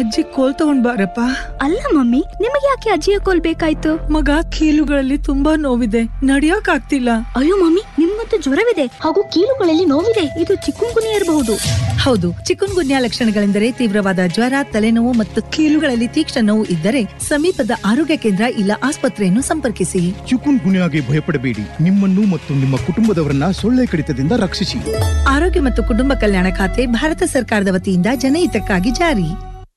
ಅಜ್ಜಿ ಕೋಲ್ ತಗೊಂಡ್ ಬಾರಪ್ಪ ಅಲ್ಲ ಮಮ್ಮಿ ನಿಮಗೆ ಯಾಕೆ ಅಜ್ಜಿಯ ಕೋಲ್ ಬೇಕಾಯ್ತು ಮಗ ಕೀಲುಗಳಲ್ಲಿ ತುಂಬಾ ನೋವಿದೆ ನಡಿಯಕ್ ಆಗ್ತಿಲ್ಲ ಅಯ್ಯೋ ಮಮ್ಮಿ ನಿಮ್ಮಂತೂ ಜ್ವರವಿದೆ ಹಾಗೂ ಕೀಲುಗಳಲ್ಲಿ ನೋವಿದೆ ಇದು ಚಿಕ್ಕುಂಗುನಿ ಇರಬಹುದು ಹೌದು ಚಿಕುನ್ ಗುನ್ಯಾ ಲಕ್ಷಣಗಳೆಂದರೆ ತೀವ್ರವಾದ ಜ್ವರ ತಲೆನೋವು ಮತ್ತು ಕೀಲುಗಳಲ್ಲಿ ತೀಕ್ಷ್ಣ ನೋವು ಇದ್ದರೆ ಸಮೀಪದ ಆರೋಗ್ಯ ಕೇಂದ್ರ ಇಲ್ಲ ಆಸ್ಪತ್ರೆಯನ್ನು ಸಂಪರ್ಕಿಸಿ ಚಿಕುನ್ ಗುನ್ಯಾಗೆ ಭಯಪಡಬೇಡಿ ನಿಮ್ಮನ್ನು ಮತ್ತು ನಿಮ್ಮ ಕುಟುಂಬದವರನ್ನ ಸೊಳ್ಳೆ ಕಡಿತದಿಂದ ರಕ್ಷಿಸಿ ಆರೋಗ್ಯ ಮತ್ತು ಕುಟುಂಬ ಕಲ್ಯಾಣ ಖಾತೆ ಭಾರತ ಸರ್ಕಾರದ ವತಿಯಿಂದ ಜನಹಿತಕ್ಕಾಗಿ ಜಾರಿ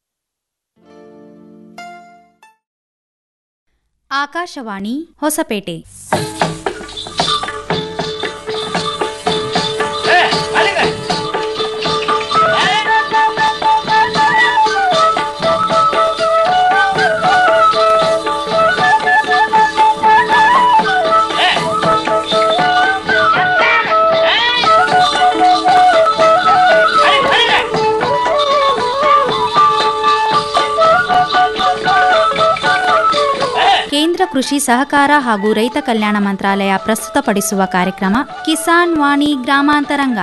ಆಕಾಶವಾಣಿ ಹೊಸಪೇಟೆ ಕೇಂದ್ರ ಕೃಷಿ ಸಹಕಾರ ಹಾಗೂ ರೈತ ಕಲ್ಯಾಣ ಮಂತ್ರಾಲಯ ಪ್ರಸ್ತುತಪಡಿಸುವ ಕಾರ್ಯಕ್ರಮ ಕಿಸಾನ್ ವಾಣಿ ಗ್ರಾಮಾಂತರಂಗ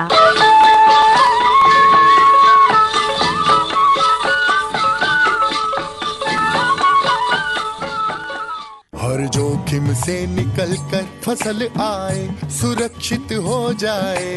हर जोखिम से निकल कर फसल आए सुरक्षित हो जाए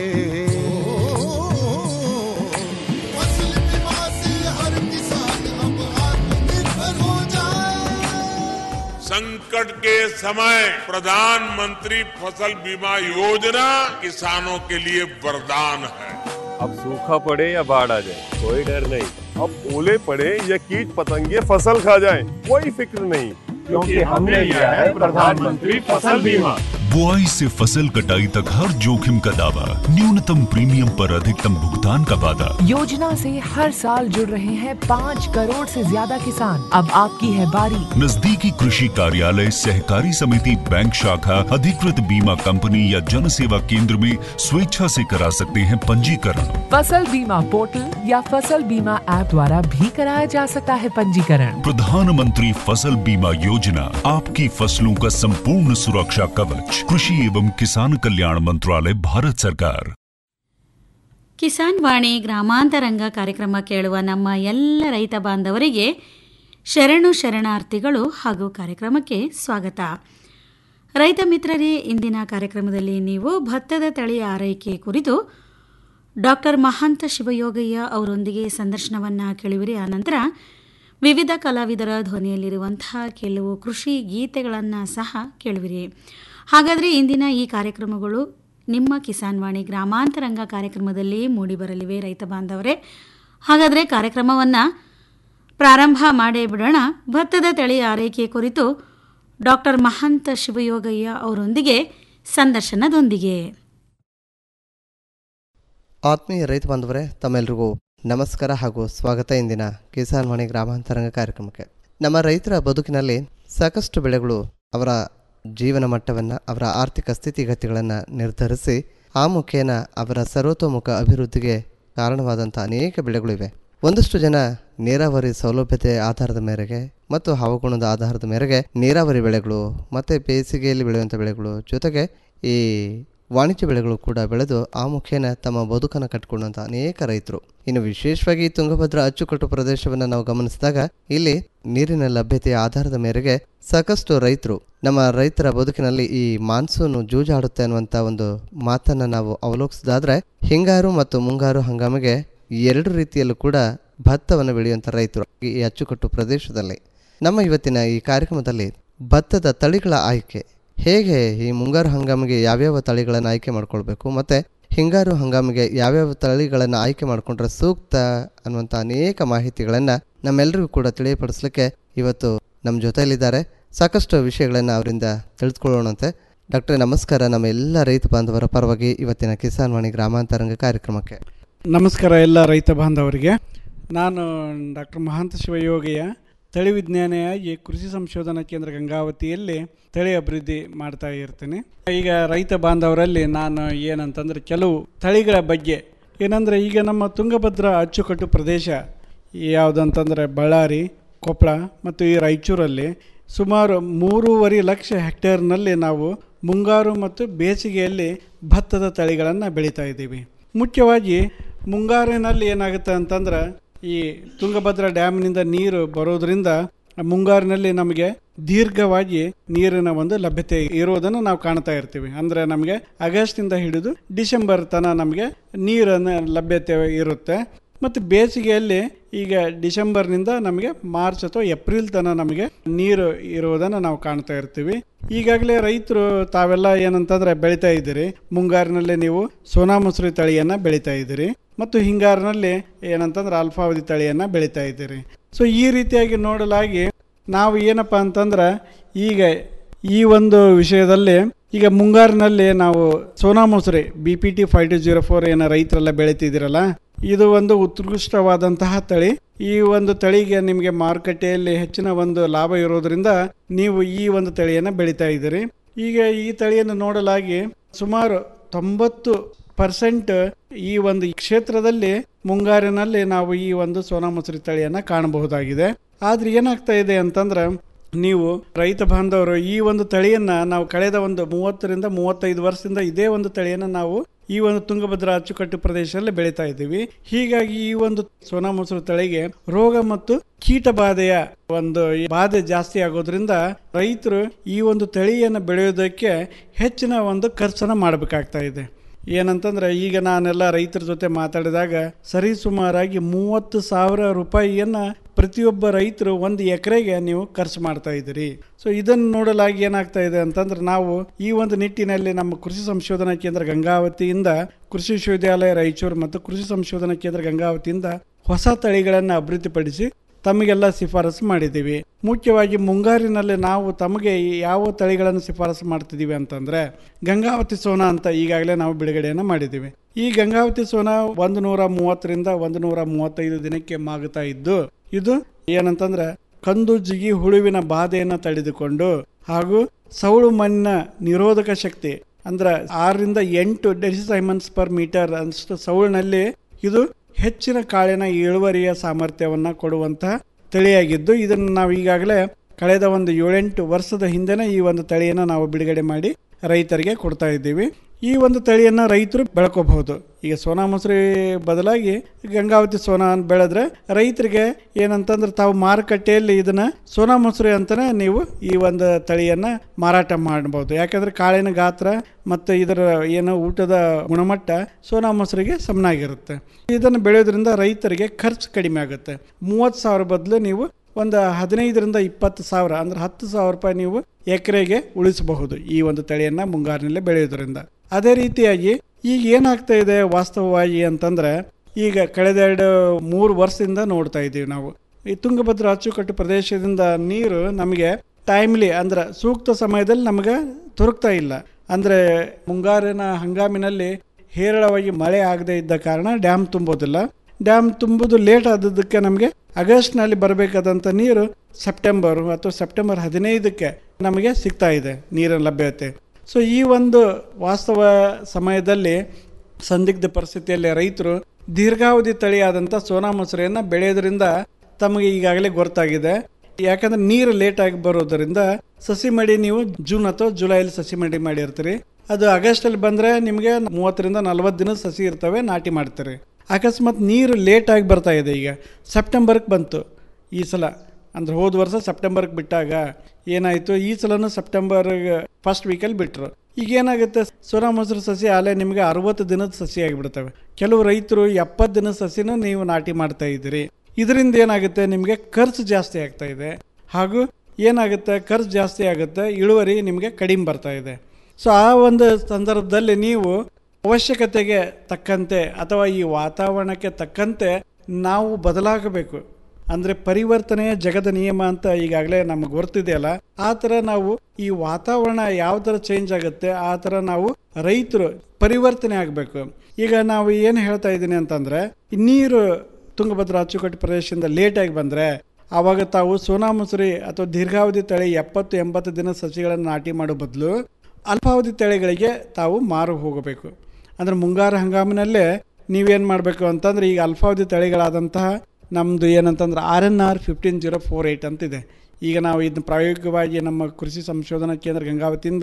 फसल बीमा से हर किसान अब आत्मनिर्भर हो जाए संकट के समय प्रधानमंत्री फसल बीमा योजना किसानों के लिए वरदान है अब सूखा पड़े या बाढ़ आ जाए कोई डर नहीं अब ओले पड़े या कीट पतंगे फसल खा जाए कोई फिक्र नहीं क्योंकि हमने लिया है प्रधानमंत्री फसल बीमा बुआई से फसल कटाई तक हर जोखिम का दावा न्यूनतम प्रीमियम पर अधिकतम भुगतान का वादा योजना से हर साल जुड़ रहे हैं पाँच करोड़ से ज्यादा किसान अब आपकी है बारी नजदीकी कृषि कार्यालय सहकारी समिति बैंक शाखा अधिकृत बीमा कंपनी या जन सेवा केंद्र में स्वेच्छा से करा सकते हैं पंजीकरण फसल बीमा पोर्टल या फसल बीमा ऐप द्वारा भी कराया जा सकता है पंजीकरण प्रधानमंत्री फसल बीमा योजना आपकी फसलों का संपूर्ण सुरक्षा कवच कृषि एवं किसान कल्याण मंत्रालय भारत सरकार ಕಿಸಾನ್ ವಾಣಿ ಗ್ರಾಮಾಂತರಂಗ ಕಾರ್ಯಕ್ರಮ ಕೇಳುವ ನಮ್ಮ ಎಲ್ಲ ರೈತ ಬಾಂಧವರಿಗೆ ಶರಣು ಶರಣಾರ್ಥಿಗಳು ಹಾಗೂ ಕಾರ್ಯಕ್ರಮಕ್ಕೆ ಸ್ವಾಗತ ರೈತ ಮಿತ್ರರೇ ಇಂದಿನ ಕಾರ್ಯಕ್ರಮದಲ್ಲಿ ನೀವು ಭತ್ತದ ತಳಿ ಆರೈಕೆ ಕುರಿತು ಡಾಕ್ಟರ್ ಮಹಾಂತ ಶಿವಯೋಗಯ್ಯ ಅವರೊಂದಿಗೆ ಸಂದರ್ಶನವನ್ನು ಕೇಳುವಿರಿ ಆನಂತರ ವಿವಿಧ ಕಲಾವಿದರ ಧ್ವನಿಯಲ್ಲಿರುವಂತಹ ಕೆಲವು ಕೃಷಿ ಗೀತೆಗಳನ್ನು ಸಹ ಕೇಳುವಿರಿ ಹಾಗಾದರೆ ಇಂದಿನ ಈ ಕಾರ್ಯಕ್ರಮಗಳು ನಿಮ್ಮ ಕಿಸಾನ್ ವಾಣಿ ಗ್ರಾಮಾಂತರಂಗ ಕಾರ್ಯಕ್ರಮದಲ್ಲಿ ಮೂಡಿಬರಲಿವೆ ರೈತ ಬಾಂಧವರೇ ಹಾಗಾದರೆ ಕಾರ್ಯಕ್ರಮವನ್ನು ಪ್ರಾರಂಭ ಮಾಡೇ ಬಿಡೋಣ ಭತ್ತದ ತಳಿ ಆರೈಕೆ ಕುರಿತು ಡಾಕ್ಟರ್ ಮಹಾಂತ ಶಿವಯೋಗಯ್ಯ ಅವರೊಂದಿಗೆ ಸಂದರ್ಶನದೊಂದಿಗೆ ಆತ್ಮೀಯ ರೈತ ಬಾಂಧವರೇ ತಮ್ಮೆಲ್ಲರಿಗೂ ನಮಸ್ಕಾರ ಹಾಗೂ ಸ್ವಾಗತ ಇಂದಿನ ಕಿಸಾನ್ ವಾಣಿ ಗ್ರಾಮಾಂತರಂಗ ಕಾರ್ಯಕ್ರಮಕ್ಕೆ ನಮ್ಮ ರೈತರ ಬದುಕಿನಲ್ಲಿ ಸಾಕಷ್ಟು ಬೆಳೆಗಳು ಅವರ ಜೀವನ ಮಟ್ಟವನ್ನು ಅವರ ಆರ್ಥಿಕ ಸ್ಥಿತಿಗತಿಗಳನ್ನು ನಿರ್ಧರಿಸಿ ಆ ಮುಖೇನ ಅವರ ಸರ್ವತೋಮುಖ ಅಭಿವೃದ್ಧಿಗೆ ಕಾರಣವಾದಂಥ ಅನೇಕ ಬೆಳೆಗಳಿವೆ ಒಂದಷ್ಟು ಜನ ನೀರಾವರಿ ಸೌಲಭ್ಯತೆ ಆಧಾರದ ಮೇರೆಗೆ ಮತ್ತು ಹವಾಗುಣದ ಆಧಾರದ ಮೇರೆಗೆ ನೀರಾವರಿ ಬೆಳೆಗಳು ಮತ್ತು ಬೇಸಿಗೆಯಲ್ಲಿ ಬೆಳೆಯುವಂಥ ಬೆಳೆಗಳು ಜೊತೆಗೆ ಈ ವಾಣಿಜ್ಯ ಬೆಳೆಗಳು ಕೂಡ ಬೆಳೆದು ಆ ಮುಖೇನ ತಮ್ಮ ಬದುಕನ್ನು ಕಟ್ಟಿಕೊಂಡಂಥ ಅನೇಕ ರೈತರು ಇನ್ನು ವಿಶೇಷವಾಗಿ ಈ ತುಂಗಭದ್ರಾ ಅಚ್ಚುಕಟ್ಟು ಪ್ರದೇಶವನ್ನು ನಾವು ಗಮನಿಸಿದಾಗ ಇಲ್ಲಿ ನೀರಿನ ಲಭ್ಯತೆಯ ಆಧಾರದ ಮೇರೆಗೆ ಸಾಕಷ್ಟು ರೈತರು ನಮ್ಮ ರೈತರ ಬದುಕಿನಲ್ಲಿ ಈ ಮಾನ್ಸೂನು ಜೂಜಾಡುತ್ತೆ ಅನ್ನುವಂಥ ಒಂದು ಮಾತನ್ನು ನಾವು ಅವಲೋಕಿಸಿದಾದ್ರೆ ಹಿಂಗಾರು ಮತ್ತು ಮುಂಗಾರು ಹಂಗಾಮಿಗೆ ಎರಡು ರೀತಿಯಲ್ಲೂ ಕೂಡ ಭತ್ತವನ್ನು ಬೆಳೆಯುವಂಥ ರೈತರು ಈ ಅಚ್ಚುಕಟ್ಟು ಪ್ರದೇಶದಲ್ಲಿ ನಮ್ಮ ಇವತ್ತಿನ ಈ ಕಾರ್ಯಕ್ರಮದಲ್ಲಿ ಭತ್ತದ ತಳಿಗಳ ಆಯ್ಕೆ ಹೇಗೆ ಈ ಮುಂಗಾರು ಹಂಗಾಮಿಗೆ ಯಾವ್ಯಾವ ತಳಿಗಳನ್ನು ಆಯ್ಕೆ ಮಾಡ್ಕೊಳ್ಬೇಕು ಮತ್ತು ಹಿಂಗಾರು ಹಂಗಾಮಿಗೆ ಯಾವ್ಯಾವ ತಳಿಗಳನ್ನು ಆಯ್ಕೆ ಮಾಡಿಕೊಂಡ್ರೆ ಸೂಕ್ತ ಅನ್ನುವಂಥ ಅನೇಕ ಮಾಹಿತಿಗಳನ್ನು ನಮ್ಮೆಲ್ಲರಿಗೂ ಕೂಡ ತಿಳಿಯಪಡಿಸಲಿಕ್ಕೆ ಇವತ್ತು ನಮ್ಮ ಜೊತೆಯಲ್ಲಿದ್ದಾರೆ ಸಾಕಷ್ಟು ವಿಷಯಗಳನ್ನು ಅವರಿಂದ ತಿಳಿದುಕೊಳ್ಳೋಣಂತೆ ಡಾಕ್ಟರ್ ನಮಸ್ಕಾರ ನಮ್ಮ ಎಲ್ಲ ರೈತ ಬಾಂಧವರ ಪರವಾಗಿ ಇವತ್ತಿನ ಕಿಸಾನ್ ವಾಣಿ ಗ್ರಾಮಾಂತರಂಗ ಕಾರ್ಯಕ್ರಮಕ್ಕೆ ನಮಸ್ಕಾರ ಎಲ್ಲ ರೈತ ಬಾಂಧವರಿಗೆ ನಾನು ಡಾಕ್ಟರ್ ಮಹಾಂತ ಶಿವಯೋಗಿಯ ತಳಿ ವಿಜ್ಞಾನಿಯಾಗಿ ಕೃಷಿ ಸಂಶೋಧನಾ ಕೇಂದ್ರ ಗಂಗಾವತಿಯಲ್ಲಿ ತಳಿ ಅಭಿವೃದ್ಧಿ ಮಾಡ್ತಾ ಇರ್ತೇನೆ ಈಗ ರೈತ ಬಾಂಧವರಲ್ಲಿ ನಾನು ಏನಂತಂದರೆ ಕೆಲವು ತಳಿಗಳ ಬಗ್ಗೆ ಏನಂದರೆ ಈಗ ನಮ್ಮ ತುಂಗಭದ್ರಾ ಅಚ್ಚುಕಟ್ಟು ಪ್ರದೇಶ ಯಾವುದಂತಂದರೆ ಬಳ್ಳಾರಿ ಕೊಪ್ಪಳ ಮತ್ತು ಈ ರಾಯಚೂರಲ್ಲಿ ಸುಮಾರು ಮೂರುವರೆ ಲಕ್ಷ ಹೆಕ್ಟೇರ್ನಲ್ಲಿ ನಾವು ಮುಂಗಾರು ಮತ್ತು ಬೇಸಿಗೆಯಲ್ಲಿ ಭತ್ತದ ತಳಿಗಳನ್ನು ಬೆಳೀತಾ ಇದ್ದೀವಿ ಮುಖ್ಯವಾಗಿ ಮುಂಗಾರಿನಲ್ಲಿ ಏನಾಗುತ್ತೆ ಅಂತಂದ್ರೆ ಈ ತುಂಗಭದ್ರಾ ಡ್ಯಾಮ್ನಿಂದ ನೀರು ಬರೋದ್ರಿಂದ ಮುಂಗಾರಿನಲ್ಲಿ ನಮಗೆ ದೀರ್ಘವಾಗಿ ನೀರಿನ ಒಂದು ಲಭ್ಯತೆ ಇರುವುದನ್ನು ನಾವು ಕಾಣ್ತಾ ಇರ್ತೀವಿ ಅಂದರೆ ನಮಗೆ ಆಗಸ್ಟಿಂದ ಹಿಡಿದು ಡಿಸೆಂಬರ್ ತನಕ ನಮಗೆ ನೀರಿನ ಲಭ್ಯತೆ ಇರುತ್ತೆ ಮತ್ತು ಬೇಸಿಗೆಯಲ್ಲಿ ಈಗ ಡಿಸೆಂಬರ್ನಿಂದ ನಮಗೆ ಮಾರ್ಚ್ ಅಥವಾ ಏಪ್ರಿಲ್ ತನಕ ನಮಗೆ ನೀರು ಇರುವುದನ್ನು ನಾವು ಕಾಣ್ತಾ ಇರ್ತೀವಿ ಈಗಾಗಲೇ ರೈತರು ತಾವೆಲ್ಲ ಏನಂತಂದ್ರೆ ಬೆಳಿತಾ ಇದ್ದೀರಿ ಮುಂಗಾರಿನಲ್ಲಿ ನೀವು ಸೋನಾ ಮಸೂರಿ ತಳಿಯನ್ನು ಬೆಳಿತಾ ಇದ್ದೀರಿ ಮತ್ತು ಹಿಂಗಾರಿನಲ್ಲಿ ಏನಂತಂದ್ರೆ ಅಲ್ಪಾವಧಿ ತಳಿಯನ್ನು ಬೆಳಿತಾ ಇದ್ದೀರಿ ಸೊ ಈ ರೀತಿಯಾಗಿ ನೋಡಲಾಗಿ ನಾವು ಏನಪ್ಪ ಅಂತಂದ್ರೆ ಈಗ ಈ ಒಂದು ವಿಷಯದಲ್ಲಿ ಈಗ ಮುಂಗಾರಿನಲ್ಲಿ ನಾವು Sona Masuri B P T five two zero four ಏನೋ ರೈತರೆಲ್ಲ ಬೆಳಿತಿದ್ದೀರಲ್ಲ ಇದು ಒಂದು ಉತ್ಕೃಷ್ಟವಾದಂತಹ ತಳಿ ಈ ಒಂದು ತಳಿಗೆ ನಿಮಗೆ ಮಾರುಕಟ್ಟೆಯಲ್ಲಿ ಹೆಚ್ಚಿನ ಒಂದು ಲಾಭ ಇರೋದ್ರಿಂದ ನೀವು ಈ ಒಂದು ತಳಿಯನ್ನು ಬೆಳಿತಾ ಇದ್ದೀರಿ ಈಗ ಈ ತಳಿಯನ್ನು ನೋಡಲಾಗಿ ಸುಮಾರು ತೊಂಬತ್ತು ಪರ್ಸೆಂಟ್ ಈ ಒಂದು ಕ್ಷೇತ್ರದಲ್ಲಿ ಮುಂಗಾರಿನಲ್ಲಿ ನಾವು ಈ ಒಂದು ಸೋನಾ ಮಸೂರಿ ತಳಿಯನ್ನು ಕಾಣಬಹುದಾಗಿದೆ ಆದ್ರೆ ಏನಾಗ್ತಾ ಇದೆ ಅಂತಂದ್ರೆ ನೀವು ರೈತ ಬಾಂಧವರು ಈ ಒಂದು ತಳಿಯನ್ನ ನಾವು ಕಳೆದ ಒಂದು ಮೂವತ್ತರಿಂದ ಮೂವತ್ತೈದು ವರ್ಷದಿಂದ ಇದೇ ಒಂದು ತಳಿಯನ್ನ ನಾವು ಈ ಒಂದು ತುಂಗಭದ್ರಾ ಅಚ್ಚುಕಟ್ಟು ಪ್ರದೇಶದಲ್ಲಿ ಬೆಳೀತಾ ಇದ್ದೀವಿ ಹೀಗಾಗಿ ಈ ಒಂದು ಸೋನಾ ಮಸೂರು ತಳಿಗೆ ರೋಗ ಮತ್ತು ಕೀಟ ಬಾಧೆಯ ಒಂದು ಬಾಧೆ ಜಾಸ್ತಿ ಆಗೋದ್ರಿಂದ ರೈತರು ಈ ಒಂದು ತಳಿಯನ್ನು ಬೆಳೆಯೋದಕ್ಕೆ ಹೆಚ್ಚಿನ ಒಂದು ಖರ್ಚನ್ನ ಮಾಡಬೇಕಾಗ್ತಾ ಇದೆ ಏನಂತಂದ್ರೆ ಈಗ ನಾನೆಲ್ಲ ರೈತರ ಜೊತೆ ಮಾತಾಡಿದಾಗ ಸರಿ ಸುಮಾರಾಗಿ ಮೂವತ್ತು ಸಾವಿರ ರೂಪಾಯಿಯನ್ನ ಪ್ರತಿಯೊಬ್ಬ ರೈತರು ಒಂದು ಎಕರೆಗೆ ನೀವು ಖರ್ಚು ಮಾಡ್ತಾ ಇದ್ದೀರಿ ಸೊ ಇದನ್ನು ನೋಡಲಾಗಿ ಏನಾಗ್ತಾ ಇದೆ ಅಂತಂದ್ರೆ ನಾವು ಈ ಒಂದು ನಿಟ್ಟಿನಲ್ಲಿ ನಮ್ಮ ಕೃಷಿ ಸಂಶೋಧನಾ ಕೇಂದ್ರ ಗಂಗಾವತಿಯಿಂದ ಕೃಷಿ ವಿಶ್ವವಿದ್ಯಾಲಯ ರಾಯಚೂರು ಮತ್ತು ಕೃಷಿ ಸಂಶೋಧನಾ ಕೇಂದ್ರ ಗಂಗಾವತಿಯಿಂದ ಹೊಸ ತಳಿಗಳನ್ನು ಅಭಿವೃದ್ಧಿಪಡಿಸಿ ತಮಗೆಲ್ಲ ಶಿಫಾರಸು ಮಾಡಿದ್ದೀವಿ ಮುಖ್ಯವಾಗಿ ಮುಂಗಾರಿನಲ್ಲಿ ನಾವು ತಮಗೆ ಯಾವ ತಳಿಗಳನ್ನು ಶಿಫಾರಸು ಮಾಡ್ತಿದ್ದೀವಿ ಅಂತಂದ್ರೆ ಗಂಗಾವತಿ ಸೋನಾ ಅಂತ ಈಗಾಗಲೇ ನಾವು ಬಿಡುಗಡೆಯನ್ನು ಮಾಡಿದ್ದೀವಿ ಈ ಗಂಗಾವತಿ ಸೋನಾ ಒಂದು ನೂರ ಮೂವತ್ತರಿಂದ ಒಂದು ನೂರ ಮೂವತ್ತೈದು ದಿನಕ್ಕೆ ಮಾಗುತ್ತಾ ಇದ್ದು ಇದು ಏನಂತಂದ್ರೆ ಕಂದು ಜಿಗಿ ಹುಳುವಿನ ಬಾಧೆಯನ್ನು ತಡೆದುಕೊಂಡು ಹಾಗೂ ಸೌಳು ಮಣ್ಣಿನ ನಿರೋಧಕ ಶಕ್ತಿ ಅಂದ್ರೆ ಆರರಿಂದ ಎಂಟು ಡೆಸಿಸೈಮನ್ಸ್ ಪರ್ ಮೀಟರ್ ಅಷ್ಟು ಸೌಳಿನಲ್ಲಿ ಇದು ಹೆಚ್ಚಿನ ಕಾಳಿನ ಇಳುವರಿಯ ಸಾಮರ್ಥ್ಯವನ್ನು ಕೊಡುವಂತಹ ತಳಿಯಾಗಿದ್ದು ಇದನ್ನು ನಾವು ಈಗಾಗಲೇ ಕಳೆದ ಒಂದು ಏಳೆಂಟು ವರ್ಷದ ಹಿಂದೆನೇ ಈ ಒಂದು ತಳಿಯನ್ನು ನಾವು ಬಿಡುಗಡೆ ಮಾಡಿ ರೈತರಿಗೆ ಕೊಡ್ತಾ ಇದ್ದೀವಿ ಈ ಒಂದು ತಳಿಯನ್ನು ರೈತರು ಬೆಳ್ಕೋಬಹುದು ಈಗ ಸೋನಾ ಮಸೂರಿ ಬದಲಾಗಿ ಗಂಗಾವತಿ ಸೋನಾ ಅಂತ ಬೆಳೆದ್ರೆ ರೈತರಿಗೆ ಏನಂತಂದ್ರೆ ತಾವು ಮಾರುಕಟ್ಟೆಯಲ್ಲಿ ಇದನ್ನ ಸೋನಾ ಮಸೂರಿ ಅಂತಾನೆ ನೀವು ಈ ಒಂದು ತಳಿಯನ್ನ ಮಾರಾಟ ಮಾಡಬಹುದು ಯಾಕಂದ್ರೆ ಕಾಳಿನ ಗಾತ್ರ ಮತ್ತು ಇದರ ಏನು ಊಟದ ಗುಣಮಟ್ಟ ಸೋನಾ ಮಸೂರಿಗೆ ಸಮನಾಗಿರುತ್ತೆ ಇದನ್ನು ಬೆಳೆಯೋದ್ರಿಂದ ರೈತರಿಗೆ ಖರ್ಚು ಕಡಿಮೆ ಆಗುತ್ತೆ ಮೂವತ್ತು ಸಾವಿರ ಬದಲು ನೀವು ಒಂದು ಹದಿನೈದರಿಂದ ಇಪ್ಪತ್ತು ಸಾವಿರ ಅಂದ್ರೆ ಹತ್ತು ಸಾವಿರ ರೂಪಾಯಿ ನೀವು ಎಕರೆಗೆ ಉಳಿಸಬಹುದು ಈ ಒಂದು ತಳಿಯನ್ನ ಮುಂಗಾರಿನಲ್ಲಿ ಬೆಳೆಯೋದ್ರಿಂದ ಅದೇ ರೀತಿಯಾಗಿ ಈಗ ಏನಾಗ್ತಾ ಇದೆ ವಾಸ್ತವವಾಗಿ ಅಂತಂದ್ರೆ ಈಗ ಕಳೆದ ಎರಡು ಮೂರು ವರ್ಷದಿಂದ ನೋಡ್ತಾ ಇದ್ದೀವಿ ನಾವು ಈ ತುಂಗಭದ್ರಾ ಅಚ್ಚುಕಟ್ಟು ಪ್ರದೇಶದಿಂದ ನೀರು ನಮಗೆ ಟೈಮ್ಲಿ ಅಂದ್ರೆ ಸೂಕ್ತ ಸಮಯದಲ್ಲಿ ನಮಗೆ ದೊರಕ್ತಾ ಇಲ್ಲ ಅಂದ್ರೆ ಮುಂಗಾರಿನ ಹಂಗಾಮಿನಲ್ಲಿ ಹೇರಳವಾಗಿ ಮಳೆ ಆಗದೆ ಇದ್ದ ಕಾರಣ ಡ್ಯಾಮ್ ತುಂಬೋದಿಲ್ಲ ಡ್ಯಾಮ್ ತುಂಬುದು ಲೇಟ್ ಆದದ್ದಕ್ಕೆ ನಮಗೆ ಆಗಸ್ಟ್ನಲ್ಲಿ ಬರಬೇಕಾದಂಥ ನೀರು ಸೆಪ್ಟೆಂಬರ್ ಅಥವಾ ಸೆಪ್ಟೆಂಬರ್ ಹದಿನೈದಕ್ಕೆ ನಮಗೆ ಸಿಗ್ತಾ ಇದೆ ನೀರಿನ ಲಭ್ಯತೆ ಸೊ ಈ ಒಂದು ವಾಸ್ತವ ಸಮಯದಲ್ಲಿ ಸಂದಿಗ್ಧ ಪರಿಸ್ಥಿತಿಯಲ್ಲಿ ರೈತರು ದೀರ್ಘಾವಧಿ ತಳಿಯಾದಂಥ ಸೋನಾ ಮಸೂರಿಯನ್ನು ಬೆಳೆಯೋದ್ರಿಂದ ತಮಗೆ ಈಗಾಗಲೇ ಗೊತ್ತಾಗಿದೆ ಯಾಕಂದ್ರೆ ನೀರು ಲೇಟ್ ಆಗಿ ಬರೋದರಿಂದ ಸಸಿ ಮಡಿ ನೀವು ಜೂನ್ ಅಥವಾ ಜುಲೈಲಿ ಸಸಿ ಮಡಿ ಮಾಡಿರ್ತೀರಿ ಅದು ಆಗಸ್ಟಲ್ಲಿ ಬಂದರೆ ನಿಮಗೆ ಮೂವತ್ತರಿಂದ ನಲ್ವತ್ತು ದಿನ ಸಸಿ ಇರ್ತವೆ ನಾಟಿ ಮಾಡ್ತೀರಿ ಅಕಸ್ಮಾತ್ ನೀರು ಲೇಟ್ ಆಗಿ ಬರ್ತಾ ಇದೆ ಈಗ ಸೆಪ್ಟೆಂಬರ್ಗೆ ಬಂತು ಈ ಸಲ ಅಂದ್ರೆ ಹೋದ ವರ್ಷ ಸೆಪ್ಟೆಂಬರ್ಗೆ ಬಿಟ್ಟಾಗ ಏನಾಯಿತು ಈ ಸಲನೂ ಸೆಪ್ಟೆಂಬರ್ ಫಸ್ಟ್ ವೀಕಲ್ಲಿ ಬಿಟ್ಟರು ಈಗ ಏನಾಗುತ್ತೆ ಸೋನಾ ಮಸೂರು ಸಸಿ ಆಲೆ ನಿಮಗೆ ಅರವತ್ತು ದಿನದ ಸಸಿ ಆಗಿಬಿಡ್ತವೆ ಕೆಲವು ರೈತರು ಎಪ್ಪತ್ತು ದಿನದ ಸಸಿನೂ ನೀವು ನಾಟಿ ಮಾಡ್ತಾ ಇದ್ದೀರಿ ಇದರಿಂದ ಏನಾಗುತ್ತೆ ನಿಮಗೆ ಖರ್ಚು ಜಾಸ್ತಿ ಆಗ್ತಾ ಇದೆ ಹಾಗೂ ಏನಾಗುತ್ತೆ ಖರ್ಚು ಜಾಸ್ತಿ ಆಗುತ್ತೆ ಇಳುವರಿ ನಿಮಗೆ ಕಡಿಮೆ ಬರ್ತಾ ಇದೆ ಸೊ ಆ ಒಂದು ಸಂದರ್ಭದಲ್ಲಿ ನೀವು ಅವಶ್ಯಕತೆಗೆ ತಕ್ಕಂತೆ ಅಥವಾ ಈ ವಾತಾವರಣಕ್ಕೆ ತಕ್ಕಂತೆ ನಾವು ಬದಲಾಗಬೇಕು ಅಂದ್ರೆ ಪರಿವರ್ತನೆಯ ಜಗದ ನಿಯಮ ಅಂತ ಈಗಾಗಲೇ ನಮ್ಗೆ ಗೊತ್ತಿದೆಯಲ್ಲ ಆ ಥರ ನಾವು ಈ ವಾತಾವರಣ ಯಾವ ಥರ ಚೇಂಜ್ ಆಗುತ್ತೆ ಆ ಥರ ನಾವು ರೈತರು ಪರಿವರ್ತನೆ ಆಗಬೇಕು ಈಗ ನಾವು ಏನು ಹೇಳ್ತಾ ಇದ್ದೀನಿ ಅಂತಂದ್ರೆ ನೀರು ತುಂಗಭದ್ರಾ ಅಚ್ಚುಕಟ್ಟು ಪ್ರದೇಶದಿಂದ ಲೇಟಾಗಿ ಬಂದರೆ ಆವಾಗ ತಾವು ಸೋನಾ ಮಸೂರಿ ಅಥವಾ ದೀರ್ಘಾವಧಿ ತಳಿ ಎಪ್ಪತ್ತು ಎಂಬತ್ತು ದಿನ ಸಸಿಗಳನ್ನು ನಾಟಿ ಮಾಡೋ ಬದಲು ಅಲ್ಪಾವಧಿ ತಳಿಗಳಿಗೆ ತಾವು ಮಾರು ಹೋಗಬೇಕು ಅಂದರೆ ಮುಂಗಾರು ಹಂಗಾಮಿನಲ್ಲೇ ನೀವೇನು ಮಾಡಬೇಕು ಅಂತಂದ್ರೆ ಈಗ ಅಲ್ಪಾವಧಿ ತಳಿಗಳಾದಂತಹ ನಮ್ಮದು ಏನಂತಂದ್ರೆ R N R fifteen zero four eight ಅಂತಿದೆ ಈಗ ನಾವು ಇದನ್ನ ಪ್ರಾಯೋಗಿಕವಾಗಿ ನಮ್ಮ ಕೃಷಿ ಸಂಶೋಧನಾ ಕೇಂದ್ರ ಗಂಗಾವತಿಯಿಂದ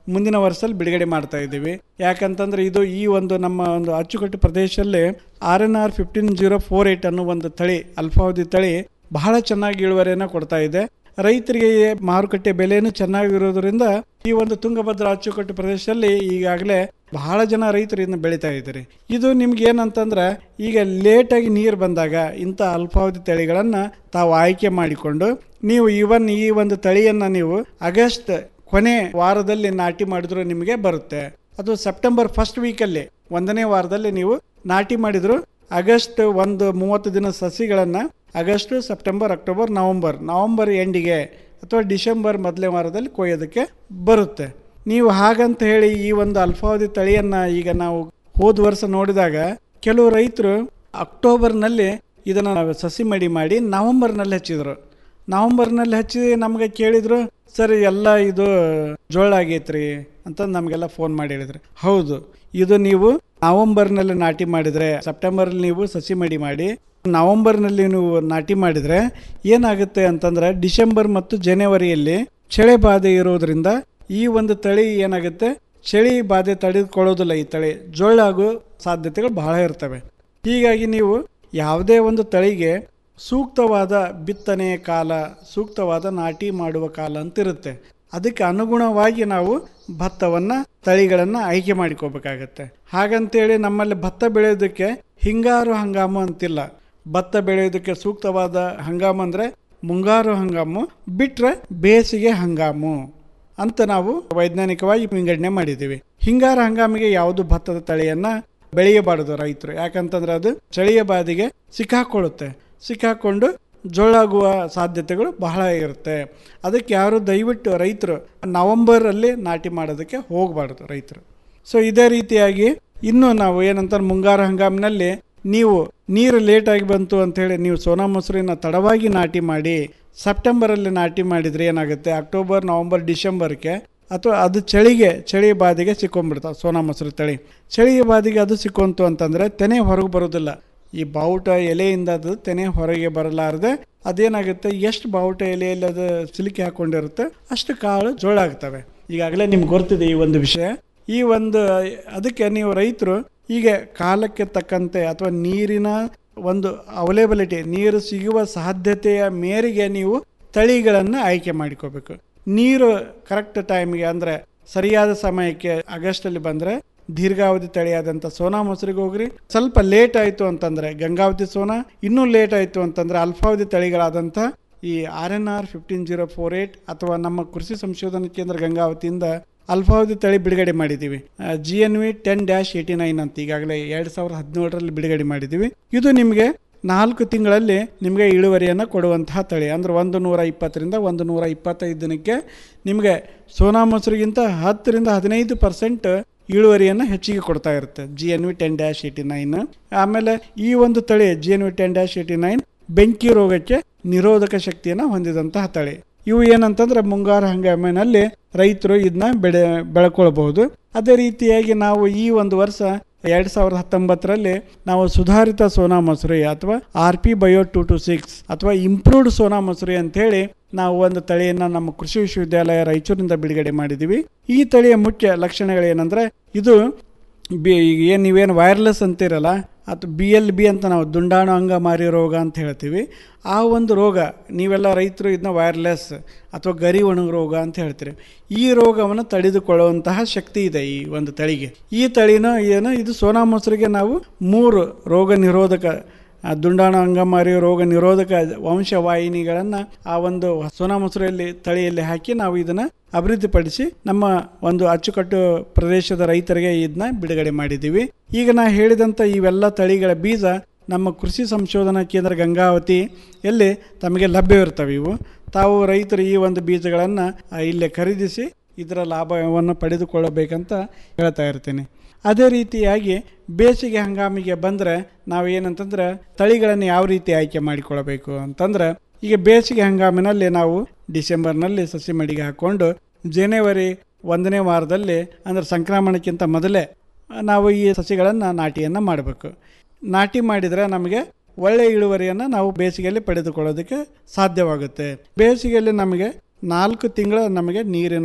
ಮುಂದಿನ ವರ್ಷದಲ್ಲಿ ಬಿಡುಗಡೆ ಮಾಡ್ತಾ ಇದ್ದೀವಿ ಯಾಕಂತಂದ್ರೆ ಇದು ಈ ಒಂದು ನಮ್ಮ ಒಂದು ಅಚ್ಚುಕಟ್ಟು ಪ್ರದೇಶದಲ್ಲಿ R N R fifteen zero four eight ಅನ್ನೋ ಒಂದು ತಳಿ ಅಲ್ಪಾವಧಿ ತಳಿ ಬಹಳ ಚೆನ್ನಾಗಿ ಇಳುವರಿಯನ್ನು ಕೊಡ್ತಾ ಇದೆ ರೈತರಿಗೆ ಮಾರುಕಟ್ಟೆ ಬೆಲೆನೂ ಚೆನ್ನಾಗಿರೋದ್ರಿಂದ ಈ ಒಂದು ತುಂಗಭದ್ರಾ ಅಚ್ಚುಕಟ್ಟು ಪ್ರದೇಶದಲ್ಲಿ ಈಗಾಗಲೇ ಬಹಳ ಜನ ರೈತರು ಇದನ್ನ ಬೆಳೀತಾ ಇದ್ದಾರೆ ಇದು ನಿಮ್ಗೆ ಏನಂತಂದ್ರೆ ಈಗ ಲೇಟಾಗಿ ನೀರು ಬಂದಾಗ ಇಂಥ ಅಲ್ಪಾವಧಿ ತಳಿಗಳನ್ನ ತಾವು ಆಯ್ಕೆ ಮಾಡಿಕೊಂಡು ನೀವು ಇವನ್ ಈ ಒಂದು ತಳಿಯನ್ನ ನೀವು ಆಗಸ್ಟ್ ಕೊನೆ ವಾರದಲ್ಲಿ ನಾಟಿ ಮಾಡಿದ್ರು ನಿಮಗೆ ಬರುತ್ತೆ ಅದು ಸೆಪ್ಟೆಂಬರ್ ಫಸ್ಟ್ ವೀಕಲ್ಲಿ ಒಂದನೇ ವಾರದಲ್ಲಿ ನೀವು ನಾಟಿ ಮಾಡಿದ್ರು ಆಗಸ್ಟ್ ಒಂದು ಮೂವತ್ತು ದಿನ ಸಸಿಗಳನ್ನ August September October November November ಎಂಡಿಗೆ ಅಥವಾ ಡಿಸೆಂಬರ್ ಮೊದಲನೇ ವಾರದಲ್ಲಿ ಕೊಯ್ಯೋದಕ್ಕೆ ಬರುತ್ತೆ ನೀವು ಹಾಗಂತ ಹೇಳಿ ಈ ಒಂದು ಅಲ್ಪಾವಧಿ ತಳಿಯನ್ನ ಈಗ ನಾವು ಹೋದ ವರ್ಷ ನೋಡಿದಾಗ ಕೆಲವು ರೈತರು ಅಕ್ಟೋಬರ್ನಲ್ಲಿ ಇದನ್ನ ಸಸಿ ಮಡಿ ಮಾಡಿ ನವೆಂಬರ್ನಲ್ಲಿ ಹಚ್ಚಿದ್ರು ನವೆಂಬರ್ನಲ್ಲಿ ಹಚ್ಚಿ ನಮಗೆ ಕೇಳಿದ್ರು ಸರ್ ಎಲ್ಲ ಇದು ಜೋಳ ಆಗೈತ್ರಿ ಅಂತ ನಮಗೆಲ್ಲ ಫೋನ್ ಮಾಡಿ ಹೇಳಿದ್ರು ಹೌದು ಇದು ನೀವು ನವೆಂಬರ್ನಲ್ಲಿ ನಾಟಿ ಮಾಡಿದ್ರೆ ಸೆಪ್ಟೆಂಬರಲ್ಲಿ ನೀವು ಸಸಿ ಮಡಿ ಮಾಡಿ ನವೆಂಬರ್ನಲ್ಲಿ ನೀವು ನಾಟಿ ಮಾಡಿದ್ರೆ ಏನಾಗುತ್ತೆ ಅಂತಂದ್ರೆ ಡಿಸೆಂಬರ್ ಮತ್ತು ಜನವರಿಯಲ್ಲಿ ಚಳಿ ಬಾಧೆ ಇರೋದ್ರಿಂದ ಈ ಒಂದು ತಳಿ ಏನಾಗುತ್ತೆ ಚಳಿ ಬಾಧೆ ತಡೆದುಕೊಳ್ಳೋದಿಲ್ಲ ಈ ತಳಿ ಜೋಳ ಆಗೋ ಸಾಧ್ಯತೆಗಳು ಬಹಳ ಇರ್ತವೆ ಹೀಗಾಗಿ ನೀವು ಯಾವುದೇ ಒಂದು ತಳಿಗೆ ಸೂಕ್ತವಾದ ಬಿತ್ತನೆಯ ಕಾಲ ಸೂಕ್ತವಾದ ನಾಟಿ ಮಾಡುವ ಕಾಲ ಅಂತ ಇರುತ್ತೆ ಅದಕ್ಕೆ ಅನುಗುಣವಾಗಿ ನಾವು ಭತ್ತವನ್ನು ತಳಿಗಳನ್ನು ಆಯ್ಕೆ ಮಾಡಿಕೋಬೇಕಾಗತ್ತೆ ಹಾಗಂತೇಳಿ ನಮ್ಮಲ್ಲಿ ಭತ್ತ ಬೆಳೆಯೋದಕ್ಕೆ ಹಿಂಗಾರು ಹಂಗಾಮು ಅಂತಿಲ್ಲ ಭತ್ತ ಬೆಳೆಯೋದಕ್ಕೆ ಸೂಕ್ತವಾದ ಹಂಗಾಮು ಅಂದರೆ ಮುಂಗಾರು ಹಂಗಾಮು ಬಿಟ್ರೆ ಬೇಸಿಗೆ ಹಂಗಾಮು ಅಂತ ನಾವು ವೈಜ್ಞಾನಿಕವಾಗಿ ವಿಂಗಡಣೆ ಮಾಡಿದ್ದೀವಿ ಹಿಂಗಾರ ಹಂಗಾಮಿಗೆ ಯಾವುದು ಭತ್ತದ ತಳಿಯನ್ನ ಬೆಳೆಯಬಾರದು ರೈತರು ಯಾಕಂತಂದ್ರೆ ಅದು ಚಳಿಯ ಬಾದಿಗೆ ಸಿಕ್ಕಾಕೊಳ್ಳುತ್ತೆ ಸಿಕ್ಕಾಕೊಂಡು ಜೋಳಾಗುವ ಸಾಧ್ಯತೆಗಳು ಬಹಳ ಇರುತ್ತೆ ಅದಕ್ಕೆ ಯಾರು ದಯವಿಟ್ಟು ರೈತರು ನವಂಬರಲ್ಲಿ ನಾಟಿ ಮಾಡೋದಕ್ಕೆ ಹೋಗಬಾರ್ದು ರೈತರು ಸೊ ಇದೇ ರೀತಿಯಾಗಿ ಇನ್ನು ನಾವು ಏನಂತಾರೆ ಮುಂಗಾರು ಹಂಗಾಮಿನಲ್ಲಿ ನೀವು ನೀರು ಲೇಟಾಗಿ ಬಂತು ಅಂತ ಹೇಳಿ ನೀವು ಸೋನಾ ಮೊಸರಿನ ತಡವಾಗಿ ನಾಟಿ ಮಾಡಿ ಸೆಪ್ಟೆಂಬರಲ್ಲಿ ನಾಟಿ ಮಾಡಿದ್ರೆ ಏನಾಗುತ್ತೆ ಅಕ್ಟೋಬರ್ ನವಂಬರ್ ಡಿಸೆಂಬರ್ಗೆ ಅಥವಾ ಅದು ಚಳಿಗೆ ಚಳಿ ಬಾದಿಗೆ ಸಿಕ್ಕೊಂಡ್ಬಿಡ್ತಾವೆ ಸೋನಾ ಮೊಸರು ತಳಿ ಚಳಿ ಬಾದಿಗೆ ಅದು ಸಿಕ್ಕೊಂತು ಅಂತಂದ್ರೆ ತೆನೆ ಹೊರಗೆ ಬರೋದಿಲ್ಲ ಈ ಬಾವುಟ ಎಲೆಯಿಂದ ಅದು ತೆನೆ ಹೊರಗೆ ಬರಲಾರದೆ ಅದೇನಾಗುತ್ತೆ ಎಷ್ಟು ಬಾವುಟ ಎಲೆಯಲ್ಲಿ ಅದು ಸಿಲುಕಿ ಹಾಕೊಂಡಿರುತ್ತೆ ಅಷ್ಟು ಕಾಳು ಜೋಳ ಆಗ್ತವೆ ಈಗಾಗಲೇ ನಿಮ್ಗೆ ಗೊತ್ತಿದೆ ಈ ಒಂದು ವಿಷಯ ಈ ಒಂದು ಅದಕ್ಕೆ ನೀವು ರೈತರು ಹೀಗೆ ಕಾಲಕ್ಕೆ ತಕ್ಕಂತೆ ಅಥವಾ ನೀರಿನ ಒಂದು ಅವೈಲೇಬಿಲಿಟಿ ನೀರು ಸಿಗುವ ಸಾಧ್ಯತೆಯ ಮೇರೆಗೆ ನೀವು ತಳಿಗಳನ್ನು ಆಯ್ಕೆ ಮಾಡಿಕೋಬೇಕು ನೀರು ಕರೆಕ್ಟ್ ಟೈಮ್ಗೆ ಅಂದರೆ ಸರಿಯಾದ ಸಮಯಕ್ಕೆ ಆಗಸ್ಟಲ್ಲಿ ಬಂದರೆ ದೀರ್ಘಾವಧಿ ತಳಿಯಾದಂಥ ಸೋನಾ ಮೊಸರಿಗೆ ಹೋಗ್ರಿ ಸ್ವಲ್ಪ ಲೇಟ್ ಆಯಿತು ಅಂತಂದ್ರೆ ಗಂಗಾವತಿ ಸೋನಾ ಇನ್ನೂ ಲೇಟ್ ಆಯಿತು ಅಂತಂದ್ರೆ ಅಲ್ಪಾವಧಿ ತಳಿಗಳಾದಂಥ ಈ R N R fifteen zero four eight ಅಥವಾ ನಮ್ಮ ಕೃಷಿ ಸಂಶೋಧನಾ ಕೇಂದ್ರ ಗಂಗಾವತಿಯಿಂದ ಅಲ್ಪಾವಧಿ ತಳಿ ಬಿಡುಗಡೆ ಮಾಡಿದ್ದೀವಿ G N V ten dash eighty nine ಅಂತ ಈಗಾಗಲೇ ಎರಡು ಸಾವಿರದ ಹದಿನೇಳರಲ್ಲಿ ಬಿಡುಗಡೆ ಮಾಡಿದ್ದೀವಿ ಇದು ನಿಮಗೆ ನಾಲ್ಕು ತಿಂಗಳಲ್ಲಿ ನಿಮಗೆ ಇಳುವರಿಯನ್ನು ಕೊಡುವಂತಹ ತಳಿ ಅಂದರೆ ಒಂದು ನೂರ ಇಪ್ಪತ್ತರಿಂದ ಒಂದು ನೂರ ಇಪ್ಪತ್ತೈದು ದಿನಕ್ಕೆ ನಿಮಗೆ ಸೋನಾ ಮೊಸರಿಗಿಂತ ಹತ್ತರಿಂದ ಹದಿನೈದು ಪರ್ಸೆಂಟ್ ಇಳುವರಿಯನ್ನು ಹೆಚ್ಚಿಗೆ ಕೊಡ್ತಾ ಇರುತ್ತೆ G N V ten dash eighty nine ಆಮೇಲೆ ಈ ಒಂದು ತಳಿ G N V ten dash eighty nine ಬೆಂಕಿ ರೋಗಕ್ಕೆ ನಿರೋಧಕ ಶಕ್ತಿಯನ್ನು ಹೊಂದಿದಂತಹ ತಳಿ ಇವು ಏನಂತಂದ್ರೆ ಮುಂಗಾರು ಹಂಗಾಮಿನಲ್ಲಿ ರೈತರು ಇದನ್ನ ಬೆಳೆ ಬೆಳ್ಕೊಳ್ಬಹುದು ಅದೇ ರೀತಿಯಾಗಿ ನಾವು ಈ ಒಂದು ವರ್ಷ ಎರಡ್ ಸಾವಿರದ ಹತ್ತೊಂಬತ್ತರಲ್ಲಿ ನಾವು ಸುಧಾರಿತ ಸೋನಾ ಮಸೂರಿ ಅಥವಾ R P bio two two six ಅಥವಾ ಇಂಪ್ರೂವ್ಡ್ ಸೋನಾ ಮಸೂರಿ ಅಂತ ಹೇಳಿ ನಾವು ಒಂದು ತಳಿಯನ್ನ ನಮ್ಮ ಕೃಷಿ ವಿಶ್ವವಿದ್ಯಾಲಯ ರಾಯಚೂರಿನಿಂದ ಬಿಡುಗಡೆ ಮಾಡಿದ್ದೀವಿ ಈ ತಳಿಯ ಮುಖ್ಯ ಲಕ್ಷಣಗಳೇನೆಂದ್ರೆ ಇದು ಬಿ ಏನು ನೀವೇನು ವೈರ್ಲೆಸ್ ಅಂತಿರಲ್ಲ ಅಥವಾ ಬಿ ಎಲ್ ಬಿ ಅಂತ ನಾವು ದುಂಡಾಣು ಅಂಗಮಾರಿ ರೋಗ ಅಂತ ಹೇಳ್ತೀವಿ ಆ ಒಂದು ರೋಗ ನೀವೆಲ್ಲ ರೈತರು ಇದನ್ನ ವೈರ್ಲೆಸ್ ಅಥವಾ ಗರಿ ಒಣಗ ರೋಗ ಅಂತ ಹೇಳ್ತೀರಿ ಈ ರೋಗವನ್ನು ತಡೆದುಕೊಳ್ಳುವಂತಹ ಶಕ್ತಿ ಇದೆ ಈ ಒಂದು ತಳಿಗೆ ಈ ತಳಿನ ಏನು ಇದು ಸೋನಾ ಮೊಸರಿಗೆ ನಾವು ಮೂರು ರೋಗ ನಿರೋಧಕ ಆ ದುಂಡಾಣು ಅಂಗಮಾರಿ ರೋಗ ನಿರೋಧಕ ವಂಶವಾಹಿನಿಗಳನ್ನು ಆ ಒಂದು ಸೋನಾ ಮೊಸರಲ್ಲಿ ತಳಿಯಲ್ಲಿ ಹಾಕಿ ನಾವು ಇದನ್ನು ಅಭಿವೃದ್ಧಿಪಡಿಸಿ ನಮ್ಮ ಒಂದು ಅಚ್ಚುಕಟ್ಟು ಪ್ರದೇಶದ ರೈತರಿಗೆ ಇದನ್ನ ಬಿಡುಗಡೆ ಮಾಡಿದ್ದೀವಿ ಈಗ ನಾ ಹೇಳಿದಂಥ ಇವೆಲ್ಲ ತಳಿಗಳ ಬೀಜ ನಮ್ಮ ಕೃಷಿ ಸಂಶೋಧನಾ ಕೇಂದ್ರ ಗಂಗಾವತಿ ಎಲ್ಲಿ ತಮಗೆ ಲಭ್ಯವಿರ್ತವೆ ಇವು ತಾವು ರೈತರು ಈ ಒಂದು ಬೀಜಗಳನ್ನು ಇಲ್ಲೇ ಖರೀದಿಸಿ ಇದರ ಲಾಭವನ್ನು ಪಡೆದುಕೊಳ್ಳಬೇಕಂತ ಹೇಳ್ತಾ ಇರ್ತೀನಿ ಅದೇ ರೀತಿಯಾಗಿ ಬೇಸಿಗೆ ಹಂಗಾಮಿಗೆ ಬಂದರೆ ನಾವು ಏನಂತಂದ್ರೆ ತಳಿಗಳನ್ನು ಯಾವ ರೀತಿ ಆಯ್ಕೆ ಮಾಡಿಕೊಳ್ಳಬೇಕು ಅಂತಂದ್ರೆ ಈಗ ಬೇಸಿಗೆ ಹಂಗಾಮಿನಲ್ಲಿ ನಾವು ಡಿಸೆಂಬರ್ನಲ್ಲಿ ಸಸಿ ಮಡಿಗೆ ಹಾಕ್ಕೊಂಡು ಜನವರಿ ಒಂದನೇ ವಾರದಲ್ಲಿ ಅಂದರೆ ಸಂಕ್ರಮಣಕ್ಕಿಂತ ಮೊದಲೇ ನಾವು ಈ ಸಸಿಗಳನ್ನು ನಾಟಿಯನ್ನು ಮಾಡಬೇಕು ನಾಟಿ ಮಾಡಿದರೆ ನಮಗೆ ಒಳ್ಳೆಯ ಇಳುವರಿಯನ್ನು ನಾವು ಬೇಸಿಗೆಯಲ್ಲಿ ಪಡೆದುಕೊಳ್ಳೋದಕ್ಕೆ ಸಾಧ್ಯವಾಗುತ್ತೆ ಬೇಸಿಗೆಯಲ್ಲಿ ನಮಗೆ ನಾಲ್ಕು ತಿಂಗಳ ನಮಗೆ ನೀರಿನ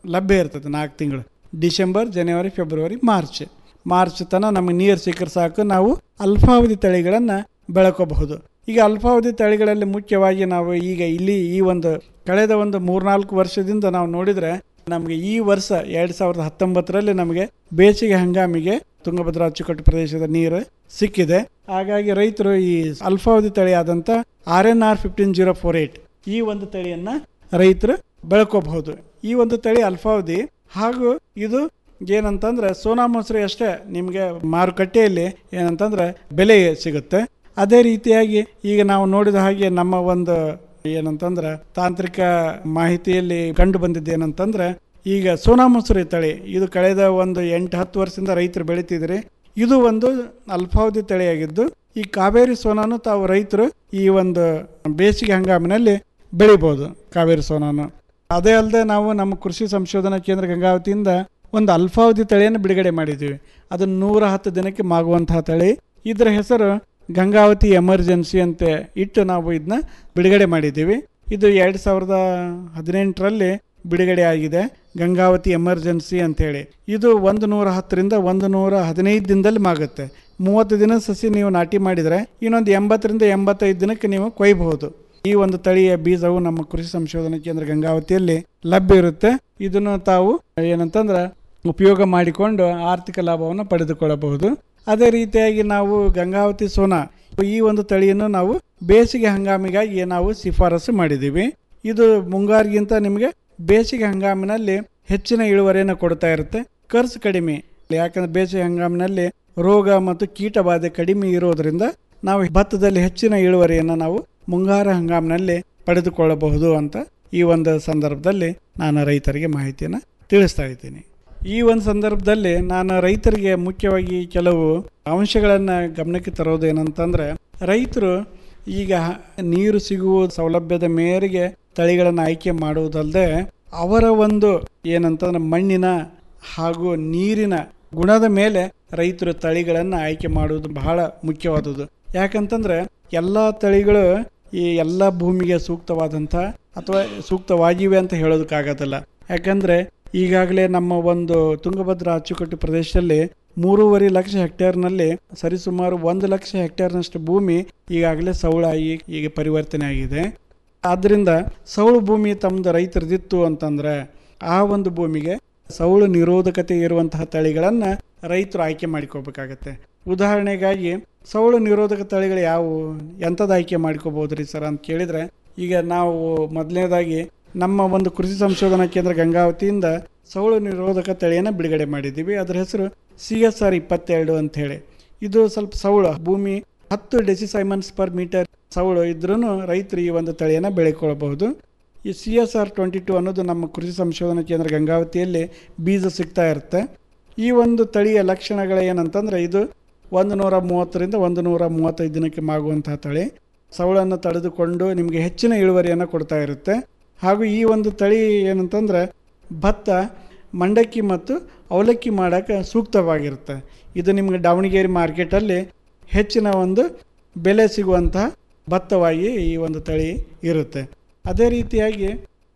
ಲಭ್ಯ ಇರ್ತದೆ ನಾಲ್ಕು ತಿಂಗಳು ಡಿಸೆಂಬರ್ ಜನವರಿ ಫೆಬ್ರವರಿ ಮಾರ್ಚ್ ಮಾರ್ಚ್ ತನಕ ನಮಗೆ ನೀರು ಸಿಕ್ಕರೆ ಸಾಕು ನಾವು ಅಲ್ಪಾವಧಿ ತಳಿಗಳನ್ನು ಬೆಳ್ಕೋಬಹುದು ಈಗ ಅಲ್ಪಾವಧಿ ತಳಿಗಳಲ್ಲಿ ಮುಖ್ಯವಾಗಿ ನಾವು ಈಗ ಇಲ್ಲಿ ಈ ಒಂದು ಕಳೆದ ಒಂದು ಮೂರ್ನಾಲ್ಕು ವರ್ಷದಿಂದ ನಾವು ನೋಡಿದರೆ ನಮಗೆ ಈ ವರ್ಷ ಎರಡು ಸಾವಿರದ ಹತ್ತೊಂಬತ್ತರಲ್ಲಿ ನಮಗೆ ಬೇಸಿಗೆ ಹಂಗಾಮಿಗೆ ತುಂಗಭದ್ರಾ ಅಚ್ಚುಕಟ್ಟು ಪ್ರದೇಶದ ನೀರು ಸಿಕ್ಕಿದೆ ಹಾಗಾಗಿ ರೈತರು ಈ ಅಲ್ಪಾವಧಿ ತಳಿಯಾದಂಥ R N R fifteen zero four eight ಈ ಒಂದು ತಳಿಯನ್ನು ರೈತರು ಬೆಳ್ಕೋಬಹುದು ಈ ಒಂದು ತಳಿ ಅಲ್ಪಾವಧಿ ಹಾಗೂ ಇದು ಏನಂತಂದ್ರೆ ಸೋನಾ ಮೊಸರು ಅಷ್ಟೇ ನಿಮಗೆ ಮಾರುಕಟ್ಟೆಯಲ್ಲಿ ಏನಂತಂದ್ರೆ ಬೆಲೆ ಸಿಗುತ್ತೆ ಅದೇ ರೀತಿಯಾಗಿ ಈಗ ನಾವು ನೋಡಿದ ಹಾಗೆ ನಮ್ಮ ಒಂದು ಏನಂತಂದ್ರೆ ತಾಂತ್ರಿಕ ಮಾಹಿತಿಯಲ್ಲಿ ಕಂಡು ಬಂದಿದ್ದು ಏನಂತಂದ್ರೆ ಈಗ ಸೋನಾ ಮೊಸರು ತಳಿ ಇದು ಕಳೆದ ಒಂದು ಎಂಟು ಹತ್ತು ವರ್ಷದಿಂದ ರೈತರು ಬೆಳಿತಿದ್ರೆ ಇದು ಒಂದು ಅಲ್ಪಾವಧಿ ತಳಿಯಾಗಿದ್ದು ಈ ಕಾವೇರಿ ಸೋನಾನು ತಾವು ರೈತರು ಈ ಒಂದು ಬೇಸಿಗೆ ಹಂಗಾಮಿನಲ್ಲಿ ಬೆಳಿಬೋದು ಕಾವೇರಿ ಸೋನಾನು ಅದೇ ಅಲ್ಲದೆ ನಾವು ನಮ್ಮ ಕೃಷಿ ಸಂಶೋಧನಾ ಕೇಂದ್ರ ಗಂಗಾವತಿಯಿಂದ ಒಂದು ಅಲ್ಪಾವಧಿ ತಳಿಯನ್ನು ಬಿಡುಗಡೆ ಮಾಡಿದ್ದೀವಿ ಅದು ನೂರ ಹತ್ತು ದಿನಕ್ಕೆ ಮಾಗುವಂತಹ ತಳಿ ಇದರ ಹೆಸರು ಗಂಗಾವತಿ ಎಮರ್ಜೆನ್ಸಿ ಅಂತ ಇಟ್ಟು ನಾವು ಇದನ್ನ ಬಿಡುಗಡೆ ಮಾಡಿದ್ದೀವಿ ಇದು ಎರಡು ಸಾವಿರದ ಹದಿನೆಂಟರಲ್ಲಿ ಬಿಡುಗಡೆ ಆಗಿದೆ ಗಂಗಾವತಿ ಎಮರ್ಜೆನ್ಸಿ ಅಂತೇಳಿ ಇದು ಒಂದು ನೂರ ಹತ್ತರಿಂದ ಒಂದು ನೂರ ಹದಿನೈದು ದಿನದಲ್ಲಿ ಮಾಗುತ್ತೆ ಮೂವತ್ತು ದಿನ ಸಸಿ ನೀವು ನಾಟಿ ಮಾಡಿದರೆ ಇನ್ನೊಂದು ಎಂಬತ್ತರಿಂದ ಎಂಬತ್ತೈದು ದಿನಕ್ಕೆ ನೀವು ಕೊಯ್ಬಹುದು ಈ ಒಂದು ತಳಿಯ ಬೀಜವು ನಮ್ಮ ಕೃಷಿ ಸಂಶೋಧನಾ ಕೇಂದ್ರ ಗಂಗಾವತಿಯಲ್ಲಿ ಲಭ್ಯ ಇರುತ್ತೆ ಇದನ್ನು ತಾವು ಏನಂತಂದ್ರೆ ಉಪಯೋಗ ಮಾಡಿಕೊಂಡು ಆರ್ಥಿಕ ಲಾಭವನ್ನು ಪಡೆದುಕೊಳ್ಳಬಹುದು ಅದೇ ರೀತಿಯಾಗಿ ನಾವು ಗಂಗಾವತಿ ಸೋನಾ ಈ ಒಂದು ತಳಿಯನ್ನು ನಾವು ಬೇಸಿಗೆ ಹಂಗಾಮಿಗಾಗಿ ನಾವು ಶಿಫಾರಸು ಮಾಡಿದ್ದೀವಿ ಇದು ಮುಂಗಾರಿಗಿಂತ ನಿಮಗೆ ಬೇಸಿಗೆ ಹಂಗಾಮಿನಲ್ಲಿ ಹೆಚ್ಚಿನ ಇಳುವರಿಯನ್ನು ಕೊಡ್ತಾ ಇರುತ್ತೆ ಖರ್ಚು ಕಡಿಮೆ ಯಾಕಂದ್ರೆ ಬೇಸಿಗೆ ಹಂಗಾಮಿನಲ್ಲಿ ರೋಗ ಮತ್ತು ಕೀಟ ಬಾಧೆ ಕಡಿಮೆ ಇರೋದ್ರಿಂದ ನಾವು ಭತ್ತದಲ್ಲಿ ಹೆಚ್ಚಿನ ಇಳುವರಿಯನ್ನು ನಾವು ಮುಂಗಾರು ಹಂಗಾಮಿನಲ್ಲಿ ಪಡೆದುಕೊಳ್ಳಬಹುದು ಅಂತ ಈ ಒಂದು ಸಂದರ್ಭದಲ್ಲಿ ನಾನು ರೈತರಿಗೆ ಮಾಹಿತಿಯನ್ನು ತಿಳಿಸ್ತಾ ಇದ್ದೀನಿ ಈ ಒಂದು ಸಂದರ್ಭದಲ್ಲಿ ನಾನು ರೈತರಿಗೆ ಮುಖ್ಯವಾಗಿ ಕೆಲವು ಅಂಶಗಳನ್ನು ಗಮನಕ್ಕೆ ತರೋದು ಏನಂತಂದ್ರೆ ರೈತರು ಈಗ ನೀರು ಸಿಗುವ ಸೌಲಭ್ಯದ ಮೇರೆಗೆ ತಳಿಗಳನ್ನು ಆಯ್ಕೆ ಮಾಡುವುದಲ್ಲದೆ ಅವರ ಒಂದು ಏನಂತಂದ್ರೆ ಮಣ್ಣಿನ ಹಾಗೂ ನೀರಿನ ಗುಣದ ಮೇಲೆ ರೈತರು ತಳಿಗಳನ್ನು ಆಯ್ಕೆ ಮಾಡುವುದು ಬಹಳ ಮುಖ್ಯವಾದುದು ಯಾಕಂತಂದ್ರೆ ಎಲ್ಲ ತಳಿಗಳು ಈ ಎಲ್ಲ ಭೂಮಿಗೆ ಸೂಕ್ತವಾದಂಥ ಅಥವಾ ಸೂಕ್ತವಾಗಿವೆ ಅಂತ ಹೇಳೋದಕ್ಕಾಗೋದಿಲ್ಲ ಯಾಕಂದ್ರೆ ಈಗಾಗಲೇ ನಮ್ಮ ಒಂದು ತುಂಗಭದ್ರಾ ಅಚ್ಚುಕಟ್ಟು ಪ್ರದೇಶದಲ್ಲಿ ಮೂರುವರೆ ಲಕ್ಷ ಹೆಕ್ಟೇರ್ನಲ್ಲಿ ಸರಿಸುಮಾರು ಒಂದು ಲಕ್ಷ ಹೆಕ್ಟೇರ್ನಷ್ಟು ಭೂಮಿ ಈಗಾಗಲೇ ಸೌಳಾಗಿ ಈಗ ಪರಿವರ್ತನೆ ಆಗಿದೆ ಆದ್ದರಿಂದ ಸೌಳು ಭೂಮಿ ತಮ್ಮದು ರೈತರದಿತ್ತು ಅಂತಂದ್ರೆ ಆ ಒಂದು ಭೂಮಿಗೆ ಸೌಳು ನಿರೋಧಕತೆ ಇರುವಂತಹ ತಳಿಗಳನ್ನು ರೈತರು ಆಯ್ಕೆ ಮಾಡಿಕೋಬೇಕಾಗತ್ತೆ ಉದಾಹರಣೆಗಾಗಿ ಸೌಳು ನಿರೋಧಕ ತಳಿಗಳು ಯಾವುವು ಎಂಥದ್ದು ಆಯ್ಕೆ ಮಾಡ್ಕೋಬೋದ್ರಿ ಸರ್ ಅಂತ ಕೇಳಿದ್ರೆ ಈಗ ನಾವು ಮೊದಲನೇದಾಗಿ ನಮ್ಮ ಒಂದು ಕೃಷಿ ಸಂಶೋಧನಾ ಕೇಂದ್ರ ಗಂಗಾವತಿಯಿಂದ ಸೌಳು ನಿರೋಧಕ ತಳಿಯನ್ನು ಬಿಡುಗಡೆ ಮಾಡಿದ್ದೀವಿ ಅದರ ಹೆಸರು ಸಿ ಎಸ್ ಆರ್ ಇಪ್ಪತ್ತೆರಡು ಅಂತ ಹೇಳಿ ಇದು ಸ್ವಲ್ಪ ಸೌಳು ಭೂಮಿ ಹತ್ತು ಡೆಸಿಸೈಮನ್ಸ್ ಪರ್ ಮೀಟರ್ ಸೌಳು ಇದ್ರೂ ರೈತರು ಈ ಒಂದು ತಳಿಯನ್ನು ಬೆಳೆಕೊಳ್ಳಬಹುದು ಈ C S R twenty two ಅನ್ನೋದು ನಮ್ಮ ಕೃಷಿ ಸಂಶೋಧನಾ ಕೇಂದ್ರ ಗಂಗಾವತಿಯಲ್ಲಿ ಬೀಜ ಸಿಗ್ತಾ ಇರುತ್ತೆ ಈ ಒಂದು ತಳಿಯ ಲಕ್ಷಣಗಳು ಏನಂತಂದ್ರೆ ಇದು ಒಂದು ನೂರ ಮೂವತ್ತರಿಂದ ಒಂದು ನೂರ ಮೂವತ್ತೈದು ದಿನಕ್ಕೆ ಮಾಗುವಂತಹ ತಳಿ ಸೌಳನ್ನು ತಡೆದುಕೊಂಡು ನಿಮಗೆ ಹೆಚ್ಚಿನ ಇಳುವರಿಯನ್ನು ಕೊಡ್ತಾ ಇರುತ್ತೆ ಹಾಗೂ ಈ ಒಂದು ತಳಿ ಏನಂತಂದ್ರೆ ಭತ್ತ ಮಂಡಕ್ಕಿ ಮತ್ತು ಅವಲಕ್ಕಿ ಮಾಡೋಕ್ಕೆ ಸೂಕ್ತವಾಗಿರುತ್ತೆ ಇದು ನಿಮಗೆ ದಾವಣಗೆರೆ ಮಾರ್ಕೆಟಲ್ಲಿ ಹೆಚ್ಚಿನ ಒಂದು ಬೆಲೆ ಸಿಗುವಂತಹ ಭತ್ತವಾಗಿ ಈ ಒಂದು ತಳಿ ಇರುತ್ತೆ ಅದೇ ರೀತಿಯಾಗಿ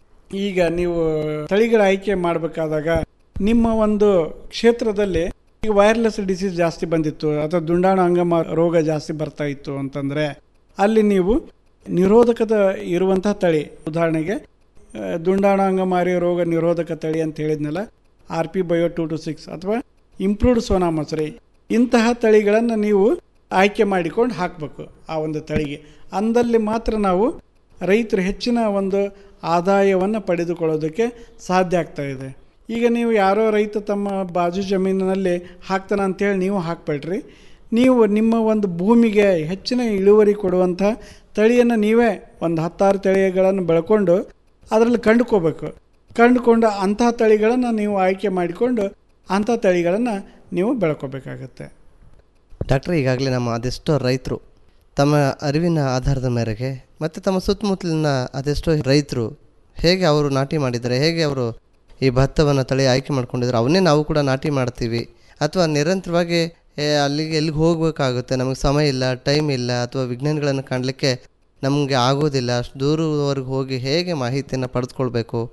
ಈಗ ನೀವು ತಳಿಗಳ ಆಯ್ಕೆ ಮಾಡಬೇಕಾದಾಗ ನಿಮ್ಮ ಒಂದು ಕ್ಷೇತ್ರದಲ್ಲಿ ಈಗ ವೈರ್ಲೆಸ್ ಡಿಸೀಸ್ ಜಾಸ್ತಿ ಬಂದಿತ್ತು ಅಥವಾ ದುಂಡಾಣು ಅಂಗಮ ರೋಗ ಜಾಸ್ತಿ ಬರ್ತಾ ಇತ್ತು ಅಂತಂದರೆ ಅಲ್ಲಿ ನೀವು ನಿರೋಧಕದ ಇರುವಂತಹ ತಳಿ ಉದಾಹರಣೆಗೆ ಆ, ದುಂಡಾಣು ಅಂಗಮಾರಿ ರೋಗ ನಿರೋಧಕ ತಳಿ ಅಂತ ಹೇಳಿದ್ನಲ್ಲ R P bio two two six ಅಥವಾ ಇಂಪ್ರೂವ್ಡ್ ಸೋನಾ ಮಸೂರಿ ಇಂತಹ ತಳಿಗಳನ್ನು ನೀವು ಆಯ್ಕೆ ಮಾಡಿಕೊಂಡು ಹಾಕಬೇಕು ಆ ಒಂದು ತಳಿಗೆ ಅಂದಲ್ಲಿ ಮಾತ್ರ ನಾವು ರೈತರು ಹೆಚ್ಚಿನ ಒಂದು ಆದಾಯವನ್ನು ಪಡೆದುಕೊಳ್ಳೋದಕ್ಕೆ ಸಾಧ್ಯ ಆಗ್ತಾ ಇದೆ ಈಗ ನೀವು ಯಾರೋ ರೈತ ತಮ್ಮ ಬಾಜು ಜಮೀನಿನಲ್ಲಿ ಹಾಕ್ತಾನೆ ಅಂತೇಳಿ ನೀವು ಹಾಕಬೇಡ್ರಿ ನೀವು ನಿಮ್ಮ ಒಂದು ಭೂಮಿಗೆ ಹೆಚ್ಚಿನ ಇಳುವರಿ ಕೊಡುವಂಥ ತಳಿಯನ್ನು ನೀವೇ ಒಂದು ಹತ್ತಾರು ತಳಿಗಳನ್ನು ಬೆಳ್ಕೊಂಡು ಅದರಲ್ಲಿ ಕಂಡುಕೋಬೇಕು ಕಂಡುಕೊಂಡು ಅಂತಹ ತಳಿಗಳನ್ನು ನೀವು ಆಯ್ಕೆ ಮಾಡಿಕೊಂಡು ಅಂಥ ತಳಿಗಳನ್ನು ನೀವು ಬೆಳ್ಕೋಬೇಕಾಗತ್ತೆ ಡಾಕ್ಟರ್ ಈಗಾಗಲೇ ನಮ್ಮ ಅದೆಷ್ಟೋ ರೈತರು ತಮ್ಮ ಅರಿವಿನ ಆಧಾರದ ಮೇರೆಗೆ ಮತ್ತು ತಮ್ಮ ಸುತ್ತಮುತ್ತಲಿನ ಅದೆಷ್ಟೋ ರೈತರು ಹೇಗೆ ಅವರು ನಾಟಿ ಮಾಡಿದ್ದಾರೆ ಹೇಗೆ ಅವರು ಈ ಭತ್ತವನ್ನು ತಳಿ ಆಯ್ಕೆ ಮಾಡ್ಕೊಂಡಿದ್ದಾರೆ ಅವನ್ನೇ ನಾವು ಕೂಡ ನಾಟಿ ಮಾಡ್ತೀವಿ ಅಥವಾ ನಿರಂತರವಾಗಿ ಏ, ಅಲ್ಲಿಗೆ ಎಲ್ಲಿಗೆ ಹೋಗಬೇಕಾಗುತ್ತೆ ನಮಗೆ ಸಮಯ ಇಲ್ಲ ಟೈಮ್ ಇಲ್ಲ ಅಥವಾ ವಿಜ್ಞಾನಿಗಳನ್ನು ಕಾಣಲಿಕ್ಕೆ ನಮಗೆ ಆಗೋದಿಲ್ಲ ಅಷ್ಟು ದೂರವರೆಗೆ ಹೋಗಿ ಹೇಗೆ ಮಾಹಿತಿಯನ್ನು ಪಡೆದುಕೊಳ್ಬೇಕು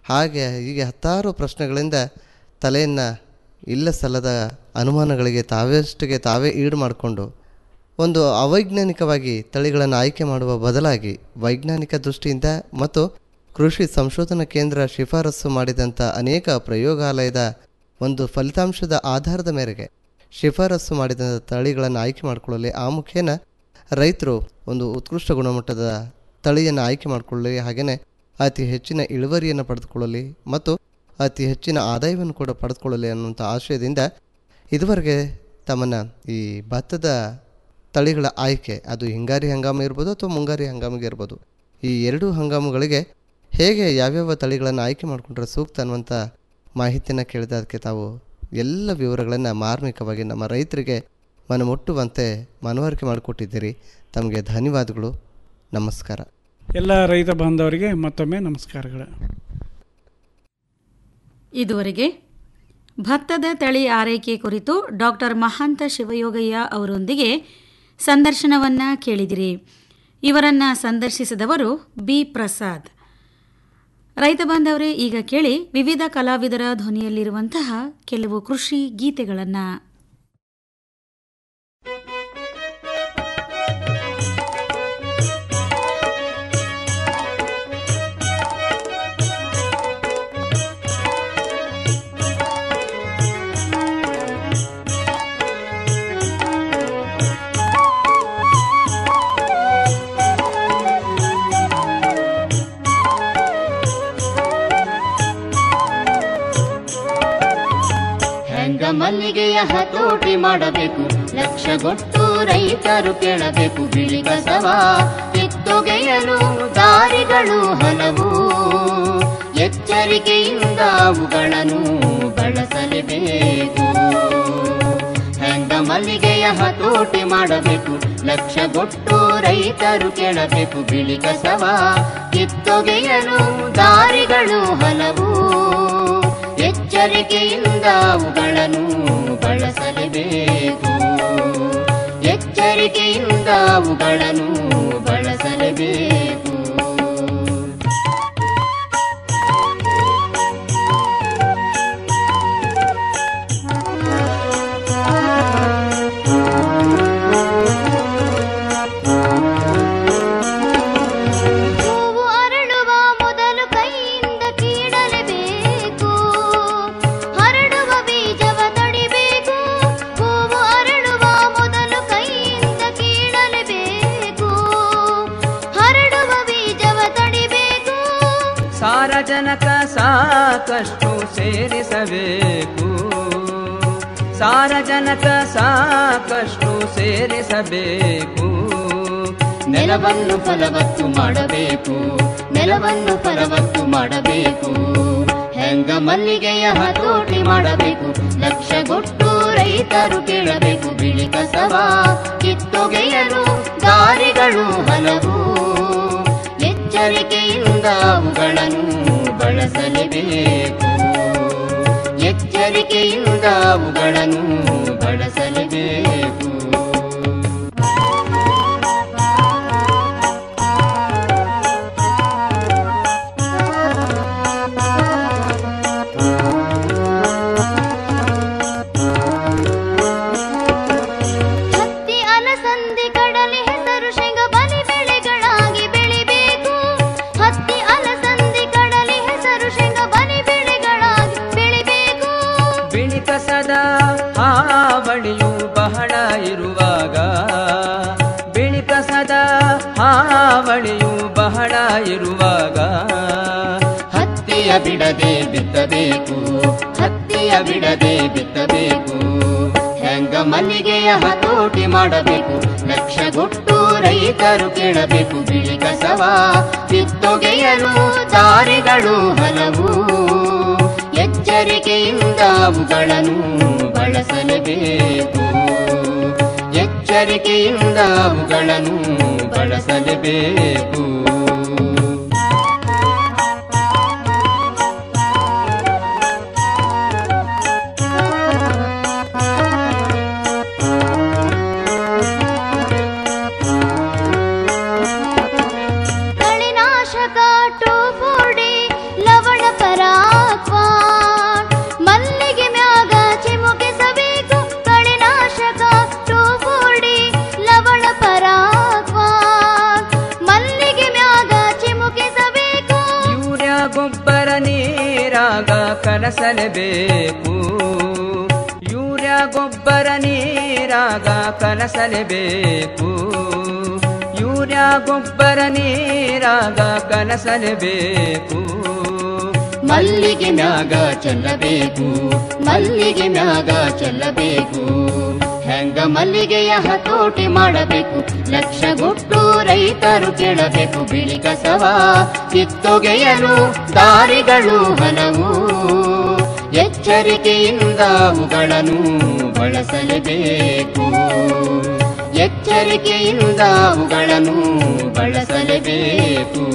ಹಾಗೆ ಹೀಗೆ ಹತ್ತಾರು ಪ್ರಶ್ನೆಗಳಿಂದ ತಲೆಯನ್ನು ಇಲ್ಲ ಸಲ್ಲದ ಅನುಮಾನಗಳಿಗೆ ತಾವೆಷ್ಟಿಗೆ ತಾವೇ ಈಡು ಮಾಡಿಕೊಂಡು ಒಂದು ಅವೈಜ್ಞಾನಿಕವಾಗಿ ತಳಿಗಳನ್ನು ಆಯ್ಕೆ ಮಾಡುವ ಬದಲಾಗಿ ವೈಜ್ಞಾನಿಕ ದೃಷ್ಟಿಯಿಂದ ಮತ್ತು ಕೃಷಿ ಸಂಶೋಧನಾ ಕೇಂದ್ರ ಶಿಫಾರಸು ಮಾಡಿದಂಥ ಅನೇಕ ಪ್ರಯೋಗಾಲಯದ ಒಂದು ಫಲಿತಾಂಶದ ಆಧಾರದ ಮೇರೆಗೆ ಶಿಫಾರಸು ಮಾಡಿದ ತಳಿಗಳನ್ನು ಆಯ್ಕೆ ಮಾಡಿಕೊಳ್ಳಲಿ ಆ ಮುಖೇನ ರೈತರು ಒಂದು ಉತ್ಕೃಷ್ಟ ಗುಣಮಟ್ಟದ ತಳಿಯನ್ನು ಆಯ್ಕೆ ಮಾಡಿಕೊಳ್ಳಲಿ ಹಾಗೆಯೇ ಅತಿ ಹೆಚ್ಚಿನ ಇಳುವರಿಯನ್ನು ಪಡೆದುಕೊಳ್ಳಲಿ ಮತ್ತು ಅತಿ ಹೆಚ್ಚಿನ ಆದಾಯವನ್ನು ಕೂಡ ಪಡೆದುಕೊಳ್ಳಲಿ ಅನ್ನುವಂಥ ಆಶಯದಿಂದ ಇದುವರೆಗೆ ತಮ್ಮನ್ನು ಈ ಭತ್ತದ ತಳಿಗಳ ಆಯ್ಕೆ ಅದು ಹಿಂಗಾರಿ ಹಂಗಾಮು ಇರ್ಬೋದು ಅಥವಾ ಮುಂಗಾರಿ ಹಂಗಾಮಿಗೆ ಇರ್ಬೋದು ಈ ಎರಡೂ ಹಂಗಾಮುಗಳಿಗೆ ಹೇಗೆ ಯಾವ್ಯಾವ ತಳಿಗಳನ್ನು ಆಯ್ಕೆ ಮಾಡಿಕೊಂಡ್ರೆ ಸೂಕ್ತ ಅನ್ನುವಂಥ ಮಾಹಿತಿಯನ್ನು ಕೇಳಿದ ಅದಕ್ಕೆ ತಾವು ಎಲ್ಲ ವಿವರಗಳನ್ನು ಮಾರ್ಮಿಕವಾಗಿ ನಮ್ಮ ರೈತರಿಗೆ ಮನಮುಟ್ಟುವಂತೆ ಮನವರಿಕೆ ಮಾಡಿಕೊಟ್ಟಿದ್ದೀರಿ ತಮಗೆ ಧನ್ಯವಾದಗಳು ನಮಸ್ಕಾರ ಎಲ್ಲ ರೈತ ಬಾಂಧವರಿಗೆ ಮತ್ತೊಮ್ಮೆ ನಮಸ್ಕಾರಗಳು ಇದುವರೆಗೆ ಭತ್ತದ ತಳಿ ಆರೈಕೆ ಕುರಿತು ಡಾಕ್ಟರ್ ಮಹಾಂತ ಶಿವಯೋಗಯ್ಯ ಅವರೊಂದಿಗೆ ಸಂದರ್ಶನವನ್ನ ಕೇಳಿದಿರಿ ಇವರನ್ನ ಸಂದರ್ಶಿಸಿದವರು ಬಿ ಪ್ರಸಾದ್ ರೈತ ಬಾಂಧವರೇ ಈಗ ಕೇಳಿ ವಿವಿಧ ಕಲಾವಿದರ ಧ್ವನಿಯಲ್ಲಿರುವಂತಹ ಕೆಲವು ಕೃಷಿ ಗೀತೆಗಳನ್ನು ಹೆಂಗ ಮಲ್ಲಿಗೆಯ ಹತೋಟಿ ಮಾಡಬೇಕು ಲಕ್ಷಗೊಟ್ಟು ರೈತರು ಕೇಳಬೇಕು ಬಿಳಿ ಕಸವ ಕಿತ್ತೊಗೆಯಲು ದಾರಿಗಳು ಹಲವು ಎಚ್ಚರಿಕೆಯಿಂದ ಅವುಗಳನ್ನು ಬಳಸಲೇಬೇಕು ಹೆಂಗ ಮಲ್ಲಿಗೆಯ ಹತೋಟಿ ಮಾಡಬೇಕು ಲಕ್ಷಗೊಟ್ಟು ರೈತರು ಕೇಳಬೇಕು ಬಿಳಿ ಕಸವ ಕಿತ್ತೊಗೆಯಲು ದಾರಿಗಳು ಹಲವು ಎಚ್ಚರಿಕೆಯಿಂದ ಅವುಗಳನ್ನು ಬಳಸಲೇಬೇಕು ಎಚ್ಚರಿಕೆಯಿಂದ ಅವುಗಳನ್ನು ಬಳಸಲೇಬೇಕು ಹೂವು ಅರಳುವ ಮೊದಲು ಕೈಯಿಂದ ಕೀಳಲೇಬೇಕು ಹರಡುವ ಬೀಜವ ತಡಿಬೇಕು ಹೂವು ಅರಳುವ ಮೊದಲು ಕೈಯಿಂದ ಕೀಳಲೇಬೇಕು ಹರಡುವ ಬೀಜವ ತಡಿಬೇಕು ಸಾರಜನಕ ಸಾಕಷ್ಟು ಸೇರಿಸಬೇಕು ಸಾರಜನಕ ಸಾಕಷ್ಟು ಸೇರಿಸಬೇಕು ನೆಲವನ್ನು ಫಲವತ್ತು ಮಾಡಬೇಕು ನೆಲವನ್ನು ಫಲವತ್ತು ಮಾಡಬೇಕು ಹೆಂಗ ಮಲ್ಲಿಗೆಯ ಹತೋಟಿ ಮಾಡಬೇಕು ಲಕ್ಷಗೊಟ್ಟು ರೈತರು ಕೇಳಬೇಕು ಬಿಳಿ ಕಸವ ಕಿತ್ತೊಗೆಯಲು ದಾರಿಗಳು ಹಲವು ಎಚ್ಚರಿಕೆಯಿಂದ ಅವುಗಳನ್ನು ಬಳಸಲೇಬೇಕು ಎಚ್ಚರಿಕೆಯಿಂದ ಅವುಗಳನ್ನು ಬಳಸಲೇಬೇಕು ಹತ್ತಿ ಅಲಸಂದಿ ಕಡಲೆ ಹೆಸರು ಶೇಂಗ ಬಲಿ ಬೆಳೆಗಳಾಗಿ ಬೆಳಿಬೇಕು ಹತ್ತಿ ಅಲಸಂದಿ ಕಡಲೆ ಹೆಸರು ಶೇಂಗ ಬಲಿ ಬೆಳೆಗಳಾಗಿ ಬೆಳಿಬೇಕು ಬಿಳಿ ಕಸದ ಹಾವಳಿಯು ಬಹಳ ಇರುವಾಗ ಬಿಳಿ ಕಸದ ಹಾವಳಿಯು ಬಹಳ ಇರುವಾಗ ಹತ್ತಿಯ ಬಿಡದೆ ಬಿತ್ತಬೇಕು ಹತ್ತಿಯ ಬಿಡದೆ ಬಿತ್ತಬೇಕು ಹೆಂಗ ಮಲ್ಲಿಗೆಯ ಹತೋಟಿ ಮಾಡಬೇಕು ಲಕ್ಷಗೊಟ್ಟು ರೈತರು ಕೇಳಬೇಕು ಬಿಳಿ ಕಸವ ಕಿತ್ತೊಗೆಯಲು ದಾರಿಗಳು ಹಲವು ಎಚ್ಚರಿಕೆಯಿಂದ ಅವುಗಳನ್ನು ಬಳಸಲೇಬೇಕು ಎಚ್ಚರಿಕೆಯಿಂದ ಅವುಗಳನ್ನು ಬಳಸಲೇಬೇಕು ಕಳೆನಾಶಕ ಟೋಫೋಡಿ ಲವಣ ಪರ ಬಳಸಲೇಬೇಕು ಯೂರಿಯಾ ಗೊಬ್ಬರ ನೀರಾಗ ಕಲಸಲೇಬೇಕು ಯೂರಿಯಾ ಗೊಬ್ಬರ ನೀರಾಗ ಕಲಸಲೇಬೇಕು ಮಲ್ಲಿಗೆ ಮ್ಯಾಗ ಚೆಲ್ಲಬೇಕು ಮಲ್ಲಿಗೆ ಮ್ಯಾಗ ಚೆಲ್ಲಬೇಕು ಹೆಂಗ ಮಲ್ಲಿಗೆಯ ಹತೋಟಿ ಮಾಡಬೇಕು ಲಕ್ಷಗೊಟ್ಟು ರೈತರು ಕೇಳಬೇಕು ಬಿಳಿ ಕಸವ ಕಿತ್ತೊಗೆಯಲು ದಾರಿಗಳು ಹಲವು ಎಚ್ಚರಿಕೆಯಿಂದ ಅವುಗಳನ್ನು ಬಳಸಲೇಬೇಕು ಎಚ್ಚರಿಕೆಯಿಂದ ಅವುಗಳನ್ನು ಬಳಸಲೇಬೇಕು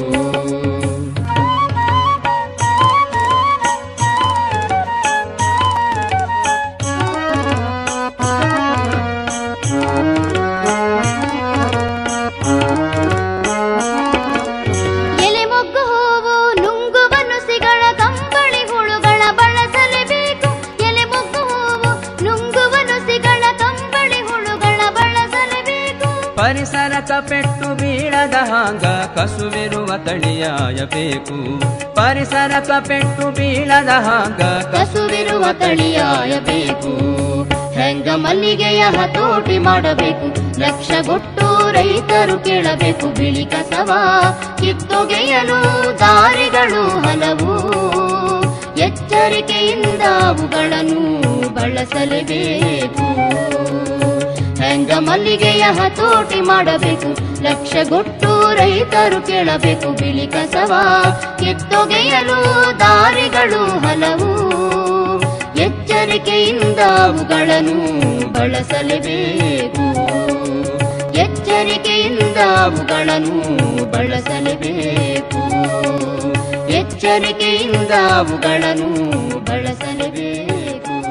ಎಲೆ ಮೊಗ್ಗು ಹೂವು ನುಂಗುವ ನುಸಿಗಳ ಕಂಬಳಿ ಹುಳುಗಳ ಬಳಸಲೇಬೇಕು ಎಲೆ ಮೊಗ್ಗು ಹೂವು ನುಂಗುವ ನುಸಿಗಳ ಕಂಬಳಿ ಹುಳುಗಳ ಬಳಸಲೇಬೇಕು ಪರಿಸರಕ ಪೆಟ್ಟು ಬೀಳದ ಹಾಂಗ ಕಸುವಿರುವ ತಳಿಯಾಯಬೇಕು ಪರಿಸರಕ ಪೆಟ್ಟು ಬೀಳದ ಹಾಂಗ ಕಸುವಿರುವ ತಳಿಯಾಯಬೇಕು ಹೆಂಗ ಮಲ್ಲಿಗೆಯ ಹತೋಟಿ ಮಾಡಬೇಕು ಲಕ್ಷಗೊಟ್ಟು ರೈತರು ಕೇಳಬೇಕು ಬಿಳಿ ಕಸವ ಕಿತ್ತೊಗೆಯಲು ದಾರಿಗಳು ಹಲವು ಎಚ್ಚರಿಕೆಯಿಂದ ಅವುಗಳನ್ನು ಬಳಸಲೇಬೇಕು ಹೆಂಗ ಮಲ್ಲಿಗೆಯ ಹತೋಟಿ ಮಾಡಬೇಕು ಲಕ್ಷಗೊಟ್ಟು ರೈತರು ಕೇಳಬೇಕು ಬಿಳಿ ಕಸವ ಕಿತ್ತೊಗೆಯಲು ದಾರಿಗಳು ಹಲವು ಎಚ್ಚರಿಕೆಯಿಂದ ಅವುಗಳನ್ನು ಬಳಸಲೇಬೇಕು ಎಚ್ಚರಿಕೆಯಿಂದ ಅವುಗಳನ್ನು ಬಳಸಲೇಬೇಕು ಎಚ್ಚರಿಕೆಯಿಂದ ಅವುಗಳನ್ನು ಬಳಸಲೇಬೇಕು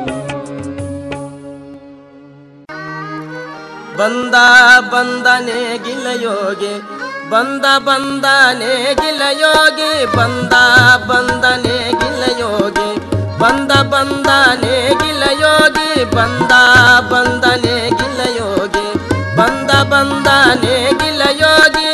ಬಂದ ಬಂದನೆ ಗಿಲಯೋಗಿ ಬಂದ ಬಂದನೆ ಗಿಲಯೋಗಿ ಬಂದ ಬಂದನೆ ಗಿಲಯೋಗಿ ಬಂದ ಬಂದನೆ ಗಿಲಯೋಗಿ ಬಂದ ಬಂದನೆ ಗಿಲಯೋಗಿ ಬಂದ ಬಂದನೆ ಗಿಲಯೋಗಿ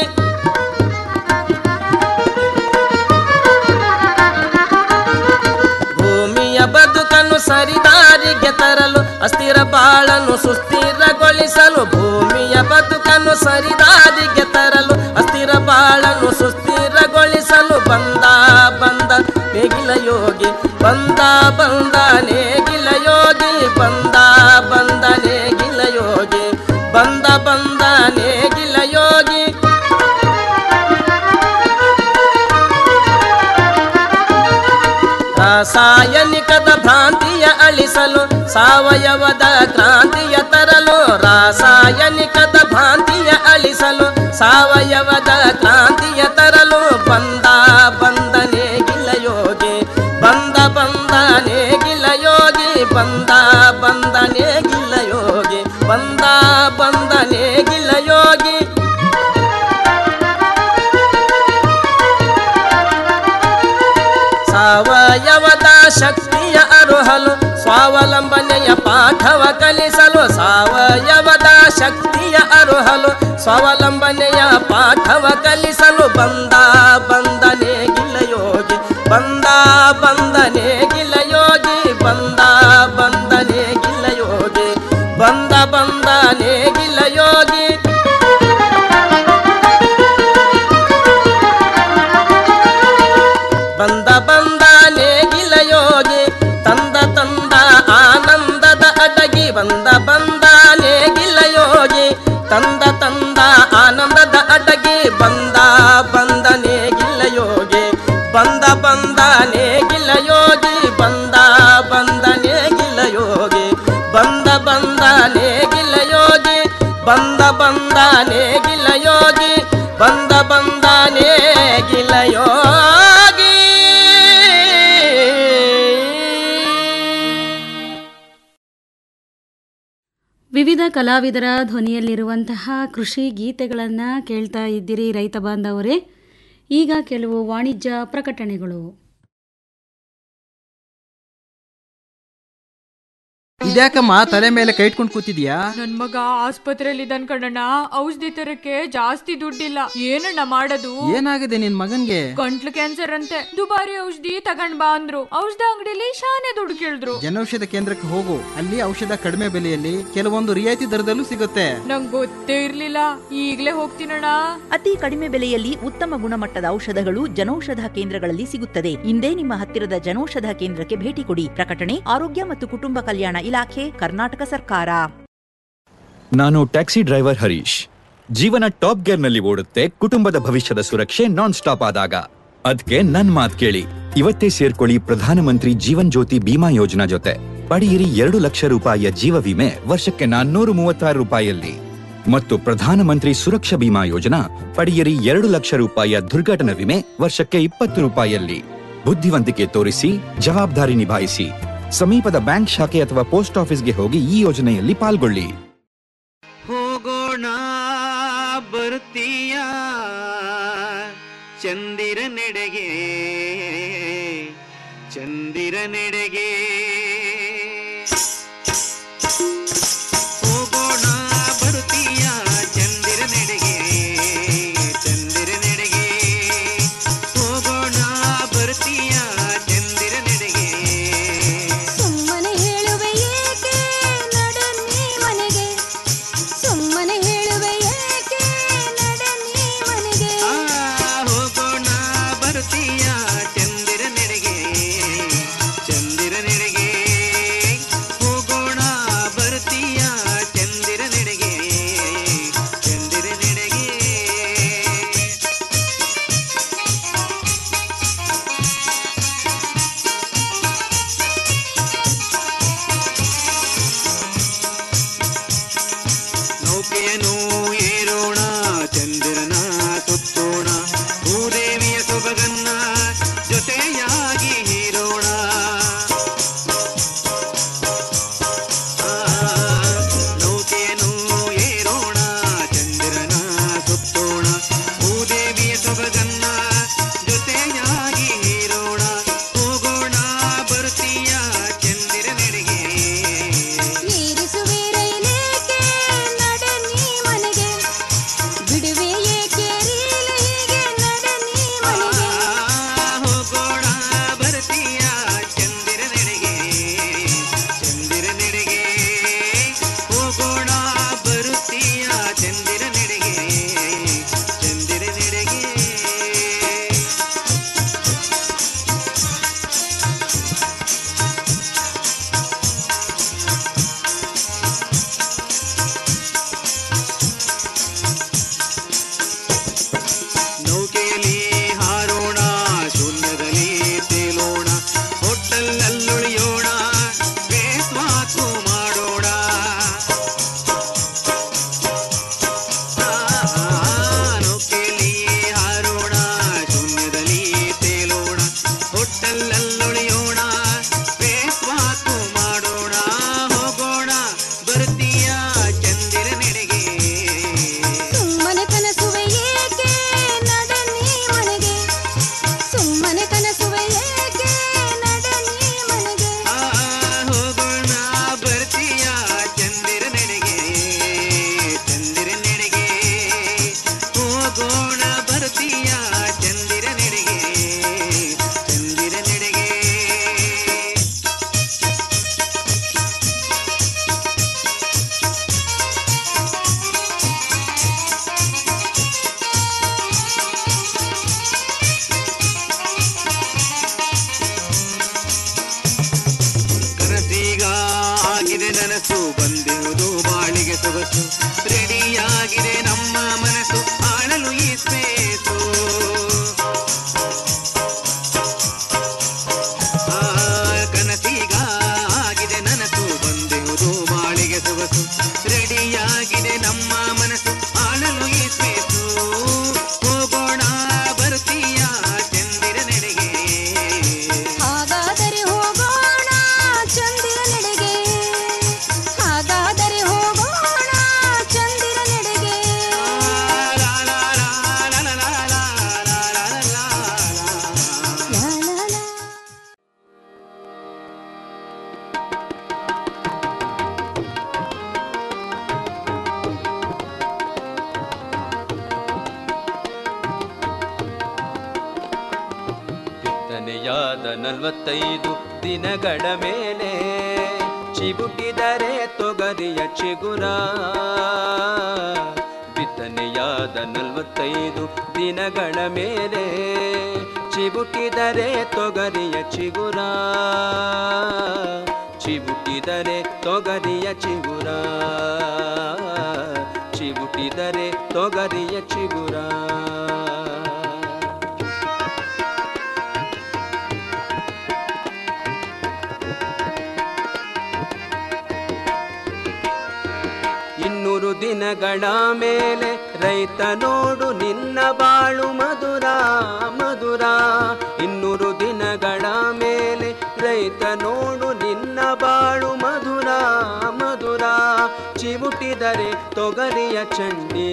ಭೂಮಿಯ ಬದುಕನ್ನು ಸರಿದಾರಿಗೆ ತರಲು ಅಸ್ಥಿರ ಬಾಳನ್ನು ಸುಸ್ಥಿರಗೊಳಿಸಲು ಭೂಮಿಯ ಬದುಕನ್ನು ಸರಿದಾರಿಗೆ ತರಲು ಅಸ್ಥಿರ ಬಾಳನ್ನು ಸುಸ್ಥಿರಗೊಳಿಸಲು ಬಂದ ಬಂದ ನೇಗಿಲ ಯೋಗಿ ಬಂದ ಬಂದ ನೇಗಿಲ ಯೋಗಿ ಬಂದ ಬಂದ ನೇಗಿಲ ಯೋಗಿ ಬಂದ ಬಂದ ನೇಗಿಲ ಯೋಗಿ ರಾಸಾಯನಿಕದ ಭ್ರಾಂತಿಯ ಅಳಿಸಲು ಸಾವಯವದ ಕ್ರಾಂತಿಯ ತರಲು ರಾಸಾಯನಿಕದ ಭ್ರಾಂತಿಯ ಅಳಿಸಲು ಸಾವಯವದ ಕ್ರಾಂತಿಯ ತರಲು ಬಂದ ಬಂದನೆ ಗಿಲಯೋಗಿ ಬಂದ ಬಂದನೆ ಗಿಲಯೋಗಿ ಬಂದ ಬಂದನೆ ಗಿಲಯೋಗಿ ಬಂದ ಬಂದನೆ ಗಿಲಯೋಗಿ ಸಾವಯವದ ಶಕ್ತಿಯ ಅರುಹಲು ಸ್ವಾವಲಂಬನೆಯ ಪಾಠವ ಕಲಿಸಲು ಸಾವಯವದ ಶಕ್ತಿಯ ಅರುಹಲು ಸ್ವಾವಲಂಬನೆಯ ಪಾಠವ ಕಲಿಸಲು ಬಂದ ಬಂದನೆ ಗಿಲಯೋಗಿ ಬಂದ ಬಂದನೆ ಗಿಲಯೋಗಿ ಬಂದ ಬಂದನೆ ಗಿಲಯೋಗಿ ಬಂದ ಬಂದನೆ ಗಿಲಯೋಗಿ ಬಂದ ಬಂದ ನೇಗಿಲ ಯೋಗಿ ತಂದ ತಂದ ಆನಂದದ ಅಡಗಿ ಬಂದ ಬಂದ ನೇಗಿಲ ಯೋಗಿ ತಂದ ತಂದ ಆನಂದದ ಅಡಗಿ ಬಂದ ಬಂದ ನೇಗಿಲ ಯೋಗಿ ಬಂದ ಬಂದ ನೇಗಿಲ ಯೋಗಿ ಬಂದ ಬಂದ ನೇಗಿಲ ಯೋಗಿ ಬಂದ ಬಂದ ನೇಗಿಲ ಯೋಗಿ ಬಂದ ಬಂದ ನೇಗಿಲ ಯೋಗಿ ಬಂದ ಬಂದ ನೇಗಿಲ ಯೋಗಿ ವಿವಿಧ ಕಲಾವಿದರ ಧ್ವನಿಯಲ್ಲಿರುವಂತಹ ಕೃಷಿ ಗೀತೆಗಳನ್ನು ಕೇಳ್ತಾ ಇದ್ದೀರಿ ರೈತ ಬಾಂಧವರೇ ಈಗ ಕೆಲವು ವಾಣಿಜ್ಯ ಪ್ರಕಟಣೆಗಳು ಇದ್ಯಾಕಮ್ಮ ತಲೆ ಮೇಲೆ ಕೈ ಇಟ್ಕೊಂಡು ಕೂತಿದ್ಯಾ ನನ್ ಮಗ ಆಸ್ಪತ್ರೆಯಲ್ಲಿ ಇದ್ದಾನ್ ಕಣಣ್ಣ ಔಷಧಿ ತರಕ್ಕೆ ಜಾಸ್ತಿ ದುಡ್ಡಿಲ್ಲ ಏನಣ್ಣ ಮಾಡೋದು ಏನಾಗಿದೆ ನಿನ್ ಮಗನ್ಗೆ ಗಂಟ್ಲು ಕ್ಯಾನ್ಸರ್ ಅಂತೆ ದುಬಾರಿ ಔಷಧಿ ತಗೊಂಡ್ ಬಾ ಅಂದ್ರು ಔಷಧ ಅಂಗಡಿಲಿ ಶಾನೆ ದುಡ್ಡು ಕೇಳಿದ್ರು ಜನೌಷಧ ಕೇಂದ್ರಕ್ಕೆ ಹೋಗು ಅಲ್ಲಿ ಔಷಧ ಕಡಿಮೆ ಬೆಲೆಯಲ್ಲಿ ಕೆಲವೊಂದು ರಿಯಾಯಿತಿ ದರದಲ್ಲೂ ಸಿಗುತ್ತೆ ನಂಗ್ ಗೊತ್ತೇ ಇರ್ಲಿಲ್ಲ ಈಗ್ಲೇ ಹೋಗ್ತೀನಣ್ಣ ಅತಿ ಕಡಿಮೆ ಬೆಲೆಯಲ್ಲಿ ಉತ್ತಮ ಗುಣಮಟ್ಟದ ಔಷಧಗಳು ಜನೌಷಧ ಕೇಂದ್ರಗಳಲ್ಲಿ ಸಿಗುತ್ತದೆ ಇಂದೇ ನಿಮ್ಮ ಹತ್ತಿರದ ಜನೌಷಧ ಕೇಂದ್ರಕ್ಕೆ ಭೇಟಿ ಕೊಡಿ ಪ್ರಕಟಣೆ ಆರೋಗ್ಯ ಮತ್ತು ಕುಟುಂಬ ಕಲ್ಯಾಣ ಇಲಾಖೆ ಕರ್ನಾಟಕ ಸರ್ಕಾರ ನಾನು ಟ್ಯಾಕ್ಸಿ ಡ್ರೈವರ್ ಹರೀಶ್ ಜೀವನ ಟಾಪ್ ಗೇರ್ನಲ್ಲಿ ಓಡುತ್ತೆ ಕುಟುಂಬದ ಭವಿಷ್ಯದ ಸುರಕ್ಷೆ ನಾನ್ ಸ್ಟಾಪ್ ಆದಾಗ ಅದ್ಕೆ ನನ್ ಮಾತ್ ಕೇಳಿ ಇವತ್ತೇ ಸೇರ್ಕೊಳ್ಳಿ ಪ್ರಧಾನಮಂತ್ರಿ ಜೀವನ್ ಜ್ಯೋತಿ ಬಿಮಾ ಯೋಜನಾ ಜೊತೆ ಪಡೆಯಿರಿ ಎರಡು ಲಕ್ಷ ರೂಪಾಯಿಯ ಜೀವ ವಿಮೆ ವರ್ಷಕ್ಕೆ ನಾನ್ನೂರು ಮೂವತ್ತಾರು ರೂಪಾಯಿಯಲ್ಲಿ ಮತ್ತು ಪ್ರಧಾನಮಂತ್ರಿ ಸುರಕ್ಷಾ ಬಿಮಾ ಯೋಜನಾ ಪಡೆಯಿರಿ ಎರಡು ಲಕ್ಷ ರೂಪಾಯಿಯ ದುರ್ಘಟನಾ ವಿಮೆ ವರ್ಷಕ್ಕೆ ಇಪ್ಪತ್ತು ರೂಪಾಯಿಯಲ್ಲಿ ಬುದ್ಧಿವಂತಿಕೆ ತೋರಿಸಿ ಜವಾಬ್ದಾರಿ ನಿಭಾಯಿಸಿ ಸಮೀಪದ ಬ್ಯಾಂಕ್ ಶಾಖೆ ಅಥವಾ ಪೋಸ್ಟ್ ಆಫೀಸ್ಗೆ ಹೋಗಿ ಈ ಯೋಜನೆಯಲ್ಲಿ ಪಾಲ್ಗೊಳ್ಳಿ ಹೋಗೋಣ ಬರ್ತೀಯ ಚಂದಿರ ನೆಡೆಗೆ ಚಂದಿರ ನೆಡೆಗೆ ಹೋಗೋಣ ಬರ್ತೀಯ ಚಂದಿರ ನೆಡೆಗೆ ಚಂದಿರ ನೆಡೆಗೆ ಹೋಗೋಣ ಬರ್ತೀಯ ಚಂದಿರ ನೆಡೆಗೆ ಸುಮ್ಮನೆ ಹೇಳುವೆ ಏಕೆ ನಡೆ ನೀ ಮನೆಗೆ ಸುಮ್ಮನೆ ಹೇಳುವೆ ಏಕೆ ನಡೆ ನೀ ಮನೆಗೆ ಹೋಗೋಣ ಬರ್ತೀಯ ಚಂದಿರ ನೆಡೆಗೆ ಚಂದಿರ ನೆಡೆಗೆ ಹೋಗೋಣ ಬರ್ತೀಯ ಚಂದಿರ ನೆಡೆಗೆ ಚಂದಿರ ನೆಡೆಗೆ ನೌಕೆಯನ್ನು ಏರೋಣ ಚಂದಿರನ ಸುತ್ತೋಣ ಭೂದೇವಿಯ ಸೊಬಗನ್ನ ಜೊತೆಯಾಗಿ ಹೀರೋಣ ಆ, ನೌಕೆಯನ್ನು ಏರೋಣ ಚಂದಿರನ ಸುತ್ತೋಣ ಭೂದೇವಿಯ ಸೊಬಗನ್ನ ಜೊತೆಯಾಗಿ ಹೀರೋಣ ಹೋಗೋಣ ಬರ್ತೀಯ ಚಂದಿರ ನೆಡೆಗೆ ಏರಿಸುವೆ ರೈಲೇಕೆ ನಡೆ ನೀ ಮನೆಗೆ ಬಿಡುವೆ ಏಕೆ ರೀಲ ಹೀಗೆ ನಡೆ ನೀ ಮನೆಗೆ ಹೋಗೋಣ ಬರ್ತೀಯ ಚಂದಿರ ನೆಡೆಗೆ ಚಂದಿರ ನೆಡೆಗೆ ಹೋಗೋಣ ಬರುತ್ತೀಯ ಚಂದಿರ ನೆಡೆಗೆ ಚಂದಿರ ನೆಡೆಗೆ ನೌಕೆಯಲ್ಲಿ ಹಾರೋಣ ಶೂನ್ಯದಲ್ಲಿ ತೇಲೋಣ ಹೋಟೆಲ್ನಲ್ಲುಳಿಯೋಣ ಬೇಸ್ ಮಾತು ಮಾಡೋಣ ಆ, ನೌಕೆಯಲ್ಲಿ ಹಾರೋಣ ಶೂನ್ಯದಲ್ಲಿ ತೇಲೋಣ ಹೋಟೆಲ್ನಲ್ಲುಳಿಯೋಣ ಬೇಸ್ ಮಾತು ಮಾಡೋಣ ಹೋಗೋಣ ಬರ್ತೀಯ ಚಂದಿರ ನೆಡೆಗೆ ಸುಮ್ಮನೆ ಕನಸುವೆ ಏಕೆ ನಡೆ ನೀ ಮನೆಗೆ ಸುಮ್ಮನೆ ಕನಸುವೆ ಏಕೆ ನಡೆ ನೀ ಮನೆಗೆ ಹೋಗೋಣ ಬರ್ತೀಯ ಚಂದಿರ ನೆಡೆಗೆ ಚಂದಿರ ನೆಡೆಗೆ ಹೋಗೋಣ ಬರ್ತೀಯ ಚಂದಿರ ನೆಡೆಗೆ ಚಂದಿರ ನೆಡೆಗೆ ಕನಸೀಗ ಆಗಿದೆ ನನಸು ಬಂದಿರುವುದು ಬಾಳಿಗೆ ಸೊಗಸು ರೆಡಿಯಾಗಿದೆ ನಮ್ಮ ಮನಸ್ಸು ಆಳಲು ಈ ಸ್ಪೇಸು ಆ, ಕನಸೀಗ ಆಗಿದೆ ನನಸು ಬಂದಿರುವುದು ಬಾಳಿಗೆ ಸೊಗಸು ರೆಡಿಯಾಗಿದೆ ನಮ್ಮ ಮನಸ್ಸು ಆಳಲು ಈ ಸ್ಪೇಸು ಹೋಗೋಣ ಬರ್ತೀಯ ಚಂದಿರ ನೆಡೆಗೆ ಹಾಗಾದರೆ ಹೋಗೋಣ ಚಂದಿರ ನೆಡೆಗೆ ಹಾಗಾದರೆ ಹೋಗೋಣ ಚಂದಿರ ನಲವತ್ತೈದು ದಿನಗಳ ಮೇಲೆ ಚಿಬುಟಿದರೆ ತೊಗರಿಯ ಚಿಗುರ ಬಿತ್ತನೆಯಾದ ನಲವತ್ತೈದು ದಿನಗಳ ಮೇಲೆ ಚಿಬುಟಿದರೆ ತೊಗರಿಯ ಚಿಗುರ ಚಿಬುಟಿದರೆ ತೊಗರಿಯ ಚಿಗುರ ಚಿಬುಟಿದರೆ ತೊಗರಿಯ ಚಿಗುರ ಇನ್ನೂರು ದಿನಗಳ ಮೇಲೆ ರೈತ ನೋಡು ನಿನ್ನ ಬಾಳು ಮಧುರ ಮಧುರ ಇನ್ನೂರು ದಿನಗಳ ಮೇಲೆ ರೈತ ನೋಡು ನಿನ್ನ ಬಾಳು ಮಧುರ ಮಧುರ ಚಿವುಟಿದರೆ ತೊಗರಿಯ ಚಂಡಿ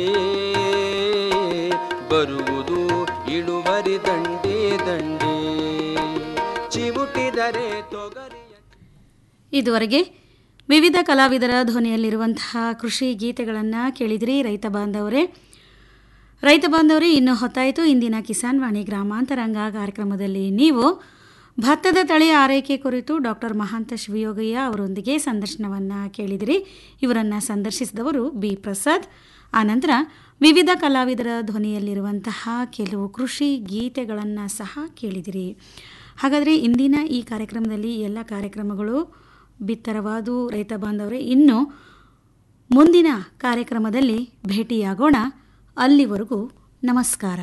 ಬರುವುದು ಇಳುವರಿ ದಂಡಿ ದಂಡಿ ಚಿವುಟಿದರೆ ತೊಗರಿ ಇದುವರೆಗೆ ವಿವಿಧ ಕಲಾವಿದರ ಧ್ವನಿಯಲ್ಲಿರುವಂತಹ ಕೃಷಿ ಗೀತೆಗಳನ್ನು ಕೇಳಿದಿರಿ ರೈತ ಬಾಂಧವರೇ ರೈತ ಬಾಂಧವರೇ ಇನ್ನು ಹೊತ್ತಾಯಿತು ಇಂದಿನ ಕಿಸಾನ್ ವಾಣಿ ಗ್ರಾಮಾಂತರಂಗ ಕಾರ್ಯಕ್ರಮದಲ್ಲಿ ನೀವು ಭತ್ತದ ತಳಿ ಆರೈಕೆ ಕುರಿತು ಡಾಕ್ಟರ್ ಮಹಾಂತ ಶಿವಯೋಗಯ್ಯ ಅವರೊಂದಿಗೆ ಸಂದರ್ಶನವನ್ನು ಕೇಳಿದಿರಿ ಇವರನ್ನು ಸಂದರ್ಶಿಸಿದವರು ಬಿ ಪ್ರಸಾದ್ ಆನಂತರ ವಿವಿಧ ಕಲಾವಿದರ ಧ್ವನಿಯಲ್ಲಿರುವಂತಹ ಕೆಲವು ಕೃಷಿ ಗೀತೆಗಳನ್ನು ಸಹ ಕೇಳಿದಿರಿ ಹಾಗಾದರೆ ಇಂದಿನ ಈ ಕಾರ್ಯಕ್ರಮದಲ್ಲಿ ಎಲ್ಲ ಕಾರ್ಯಕ್ರಮಗಳು ಬಿತ್ತರವಾದು ರೈತ ಬಾಂಧವರೇ ಇನ್ನು ಮುಂದಿನ ಕಾರ್ಯಕ್ರಮದಲ್ಲಿ ಭೇಟಿಯಾಗೋಣ ಅಲ್ಲಿವರೆಗೂ ನಮಸ್ಕಾರ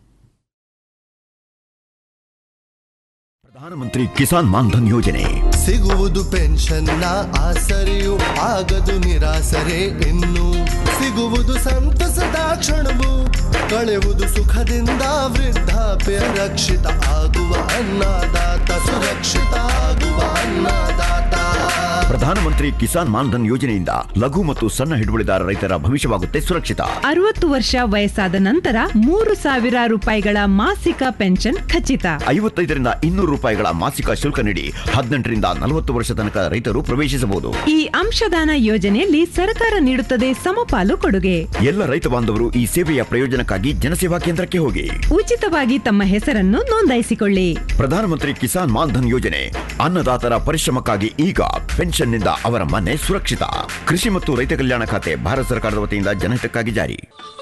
ಪ್ರಧಾನಮಂತ್ರಿ ಕಿಸಾನ್ ಮಾನ್ಧನ್ ಯೋಜನೆ ಸಿಗುವುದು ಪೆನ್ಷನ್ನ ಆಸರೆಯು ಆಗದು ನಿರಾಸರೆ ಇನ್ನು ಸಿಗುವುದು ಸಂತಸದ ಕ್ಷಣವು ಕಳೆಯುವುದು ಸುಖದಿಂದ ವೃದ್ಧಾಪ್ಯ ರಕ್ಷಿತ ಆಗುವ ಅನ್ನದಾತ ಸುರಕ್ಷಿತ ಆಗುವ ಅನ್ನದಾತ ಪ್ರಧಾನಮಂತ್ರಿ ಕಿಸಾನ್ ಮಾನ್ಧನ್ ಯೋಜನೆಯಿಂದ ಲಘು ಮತ್ತು ಸಣ್ಣ ಹಿಡುವಳಿದಾರ ರೈತರ ಭವಿಷ್ಯವಾಗುತ್ತೆ ಸುರಕ್ಷಿತ ಅರವತ್ತು ವರ್ಷ ವಯಸ್ಸಾದ ನಂತರ ಮೂರು ಸಾವಿರ ರೂಪಾಯಿಗಳ ಮಾಸಿಕ ಪೆನ್ಷನ್ ಖಚಿತ ಐವತ್ತೈದರಿಂದ ಇನ್ನೂರು ರೂಪಾಯಿಗಳ ಮಾಸಿಕ ಶುಲ್ಕ ನೀಡಿ ಹದಿನೆಂಟರಿಂದ ನಲವತ್ತು ವರ್ಷ ತನಕ ರೈತರು ಪ್ರವೇಶಿಸಬಹುದು ಈ ಅಂಶದಾನ ಯೋಜನೆಯಲ್ಲಿ ಸರ್ಕಾರ ನೀಡುತ್ತದೆ ಸಮಪಾಲು ಕೊಡುಗೆ ಎಲ್ಲ ರೈತ ಬಾಂಧವರು ಈ ಸೇವೆಯ ಪ್ರಯೋಜನಕ್ಕಾಗಿ ಜನಸೇವಾ ಕೇಂದ್ರಕ್ಕೆ ಹೋಗಿ ಉಚಿತವಾಗಿ ತಮ್ಮ ಹೆಸರನ್ನು ನೋಂದಾಯಿಸಿಕೊಳ್ಳಿ ಪ್ರಧಾನಮಂತ್ರಿ ಕಿಸಾನ್ ಮಾನ್ಧನ್ ಯೋಜನೆ ಅನ್ನದಾತರ ಪರಿಶ್ರಮಕ್ಕಾಗಿ ಈಗ ಪೆನ್ಷನ್ನಿಂದ ಅವರ ಮನೆ ಸುರಕ್ಷಿತ ಕೃಷಿ ಮತ್ತು ರೈತ ಕಲ್ಯಾಣ ಖಾತೆ ಭಾರತ ಸರ್ಕಾರದ ವತಿಯಿಂದ ಜನಹಿತಕ್ಕಾಗಿ ಜಾರಿ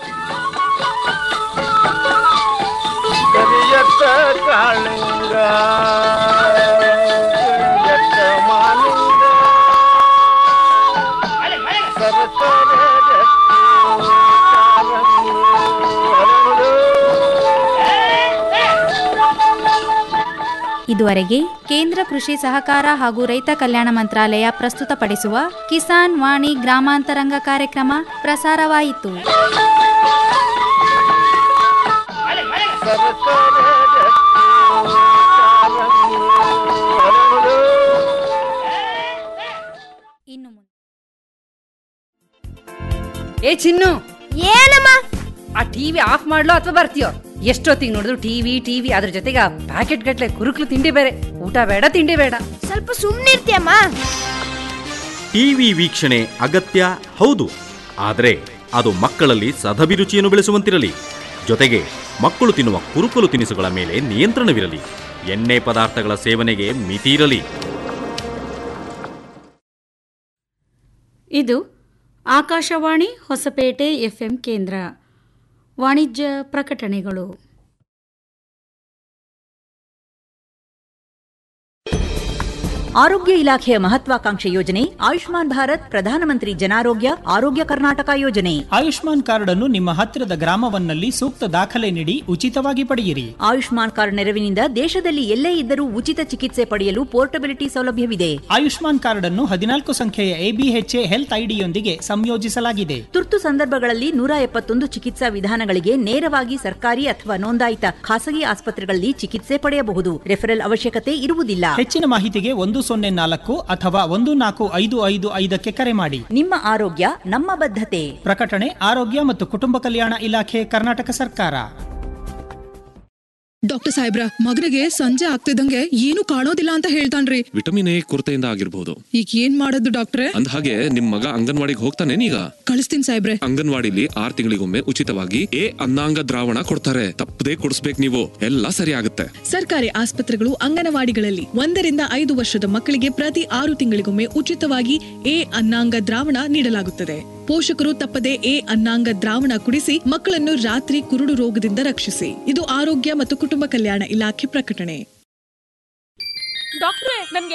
ಕರಿಯತ್ತ ಕಾಳಿಂಗ ಕರಿಯತ್ತ ಮಾಲಿಂಗ ಸರಸರ ರತ್ನ ಕಾರಂಗಿ ಹರಳು. ಇದುವರೆಗೆ ಕೇಂದ್ರ ಕೃಷಿ ಸಹಕಾರ ಹಾಗೂ ರೈತ ಕಲ್ಯಾಣ ಮಂತ್ರಾಲಯ ಪ್ರಸ್ತುತಪಡಿಸುವ ಕಿಸಾನ್ ವಾಣಿ ಗ್ರಾಮಾಂತರಂಗ ಕಾರ್ಯಕ್ರಮ ಪ್ರಸಾರವಾಯಿತು ಸರಸರ ರತ್ನ ಕಾರಂಗಿ ಹರಳು. ಏ ಚಿನ್ನು ಏನಮ್ಮ ಆ ಟಿವಿ ಆಫ್ ಮಾಡ್ಲೋ ಅಥವಾ ಬರ್ತೀಯೋ ಎಷ್ಟೊತ್ತಿಗೆ ನೋಡಿದ್ರು ಟಿವಿ ಟಿವಿ ಅದ್ರ ಜೊತೆಗೆ ಆ ಪ್ಯಾಕೆಟ್ ಗಟ್ಲೆ ಕುರುಕ್ಲು ತಿಂಡಿ ಬೇರೆ ಊಟ ಬೇಡ ತಿಂಡಿ ಬೇಡ ಸ್ವಲ್ಪ ಸುಮ್ಮನಿರ್ತೀಯಮ್ಮ ಟಿವಿ ವೀಕ್ಷಣೆ ಅಗತ್ಯ ಹೌದು ಆದರೆ ಅದು ಮಕ್ಕಳಲ್ಲಿ ಸದಭಿರುಚಿಯನ್ನು ಬೆಳೆಸುವಂತಿರಲಿ ಜೊತೆಗೆ ಮಕ್ಕಳು ತಿನ್ನುವ ಕುರುಕಲು ತಿನಿಸುಗಳ ಮೇಲೆ ನಿಯಂತ್ರಣವಿರಲಿ ಎಣ್ಣೆ ಪದಾರ್ಥಗಳ ಸೇವನೆಗೆ ಮಿತಿ ಇರಲಿ ಇದು ಆಕಾಶವಾಣಿ ಹೊಸಪೇಟೆ ಎಫ್ಎಂ ಕೇಂದ್ರ ವಾಣಿಜ್ಯ ಪ್ರಕಟಣೆಗಳು ಆರೋಗ್ಯ ಇಲಾಖೆಯ ಮಹತ್ವಾಕಾಂಕ್ಷೆ ಯೋಜನೆ ಆಯುಷ್ಮಾನ್ ಭಾರತ್ ಪ್ರಧಾನಮಂತ್ರಿ ಜನಾರೋಗ್ಯ ಆರೋಗ್ಯ ಕರ್ನಾಟಕ ಯೋಜನೆ ಆಯುಷ್ಮಾನ್ ಕಾರ್ಡ್ ಅನ್ನು ನಿಮ್ಮ ಹತ್ತಿರದ ಗ್ರಾಮವನ್ನಲ್ಲಿ ಸೂಕ್ತ ದಾಖಲೆ ನೀಡಿ ಉಚಿತವಾಗಿ ಪಡೆಯಿರಿ ಆಯುಷ್ಮಾನ್ ಕಾರ್ಡ್ ನೆರವಿನಿಂದ ದೇಶದಲ್ಲಿ ಎಲ್ಲೇ ಇದ್ದರೂ ಉಚಿತ ಚಿಕಿತ್ಸೆ ಪಡೆಯಲು ಪೋರ್ಟಬಿಲಿಟಿ ಸೌಲಭ್ಯವಿದೆ ಆಯುಷ್ಮಾನ್ ಕಾರ್ಡ್ ಅನ್ನು ಹದಿನಾಲ್ಕು ಸಂಖ್ಯೆಯ ಎಬಿಎಚ್ಎ ಹೆಲ್ತ್ ಐಡಿಯೊಂದಿಗೆ ಸಂಯೋಜಿಸಲಾಗಿದೆ ತುರ್ತು ಸಂದರ್ಭಗಳಲ್ಲಿ ನೂರ ಎಪ್ಪತ್ತೊಂದು ಚಿಕಿತ್ಸಾ ವಿಧಾನಗಳಿಗೆ ನೇರವಾಗಿ ಸರ್ಕಾರಿ ಅಥವಾ ನೋಂದಾಯಿತ ಖಾಸಗಿ ಆಸ್ಪತ್ರೆಗಳಲ್ಲಿ ಚಿಕಿತ್ಸೆ ಪಡೆಯಬಹುದು ರೆಫರಲ್ ಅವಶ್ಯಕತೆ ಇರುವುದಿಲ್ಲ ಹೆಚ್ಚಿನ ಮಾಹಿತಿಗೆ ಒಂದು ಸೊನ್ನೆ ನಾಲ್ಕು ಅಥವಾ ಒಂದು ನಾಲ್ಕು ಐದು ಐದು ಐದಕ್ಕೆ ಕರೆ ಮಾಡಿ ನಿಮ್ಮ ಆರೋಗ್ಯ ನಮ್ಮ ಬದ್ಧತೆ ಪ್ರಕಟಣೆ ಆರೋಗ್ಯ ಮತ್ತು ಕುಟುಂಬ ಕಲ್ಯಾಣ ಇಲಾಖೆ ಕರ್ನಾಟಕ ಸರ್ಕಾರ ಡಾಕ್ಟರ್ ಸಾಹೇಬ್ರ ಮಗನಿಗೆ ಸಂಜೆ ಆಗ್ತಿದ್ದಂಗೆ ಏನು ಕಾಣೋದಿಲ್ಲ ಅಂತ ಹೇಳ್ತಾನ್ರಿ ವಿಟಮಿನ್ ಎ ಕೊರತೆಯಿಂದ ಆಗಿರ್ಬೋದು ಈಗ ಏನ್ ಮಾಡೋದು ಡಾಕ್ಟ್ರೆ ಅಂದ ಹಾಗೆ ನಿಮ್ ಮಗ ಅಂಗನವಾಡಿಗೆ ಹೋಗ್ತಾನೇನೀಗ ಕಳಿಸ್ತೀನಿ ಸಾಹೇಬ್ರೆ ಅಂಗನವಾಡಿಲಿ ಆರ್ ತಿಂಗಳಿಗೊಮ್ಮೆ ಉಚಿತವಾಗಿ ಎ ಅನ್ನಾಂಗ ದ್ರಾವಣ ಕೊಡ್ತಾರೆ ತಪ್ಪದೇ ಕೊಡಿಸ್ಬೇಕು ನೀವು ಎಲ್ಲ ಸರಿ ಆಗುತ್ತೆ ಸರ್ಕಾರಿ ಆಸ್ಪತ್ರೆಗಳು ಅಂಗನವಾಡಿಗಳಲ್ಲಿ ಒಂದರಿಂದ ಐದು ವರ್ಷದ ಮಕ್ಕಳಿಗೆ ಪ್ರತಿ ಆರು ತಿಂಗಳಿಗೊಮ್ಮೆ ಉಚಿತವಾಗಿ ಎ ಅನ್ನಾಂಗ ದ್ರಾವಣ ನೀಡಲಾಗುತ್ತದೆ ಪೋಷಕರು ತಪ್ಪದೆ ಎ ಅನ್ನಾಂಗ ದ್ರಾವಣ ಕುಡಿಸಿ ಮಕ್ಕಳನ್ನು ರಾತ್ರಿ ಕುರುಡು ರೋಗದಿಂದ ರಕ್ಷಿಸಿ ಇದು ಆರೋಗ್ಯ ಮತ್ತು ಕುಟುಂಬ ಕಲ್ಯಾಣ ಇಲಾಖೆ ಪ್ರಕಟಣೆ ಡಾಕ್ಟ್ರೆ ನನ್ಗೆ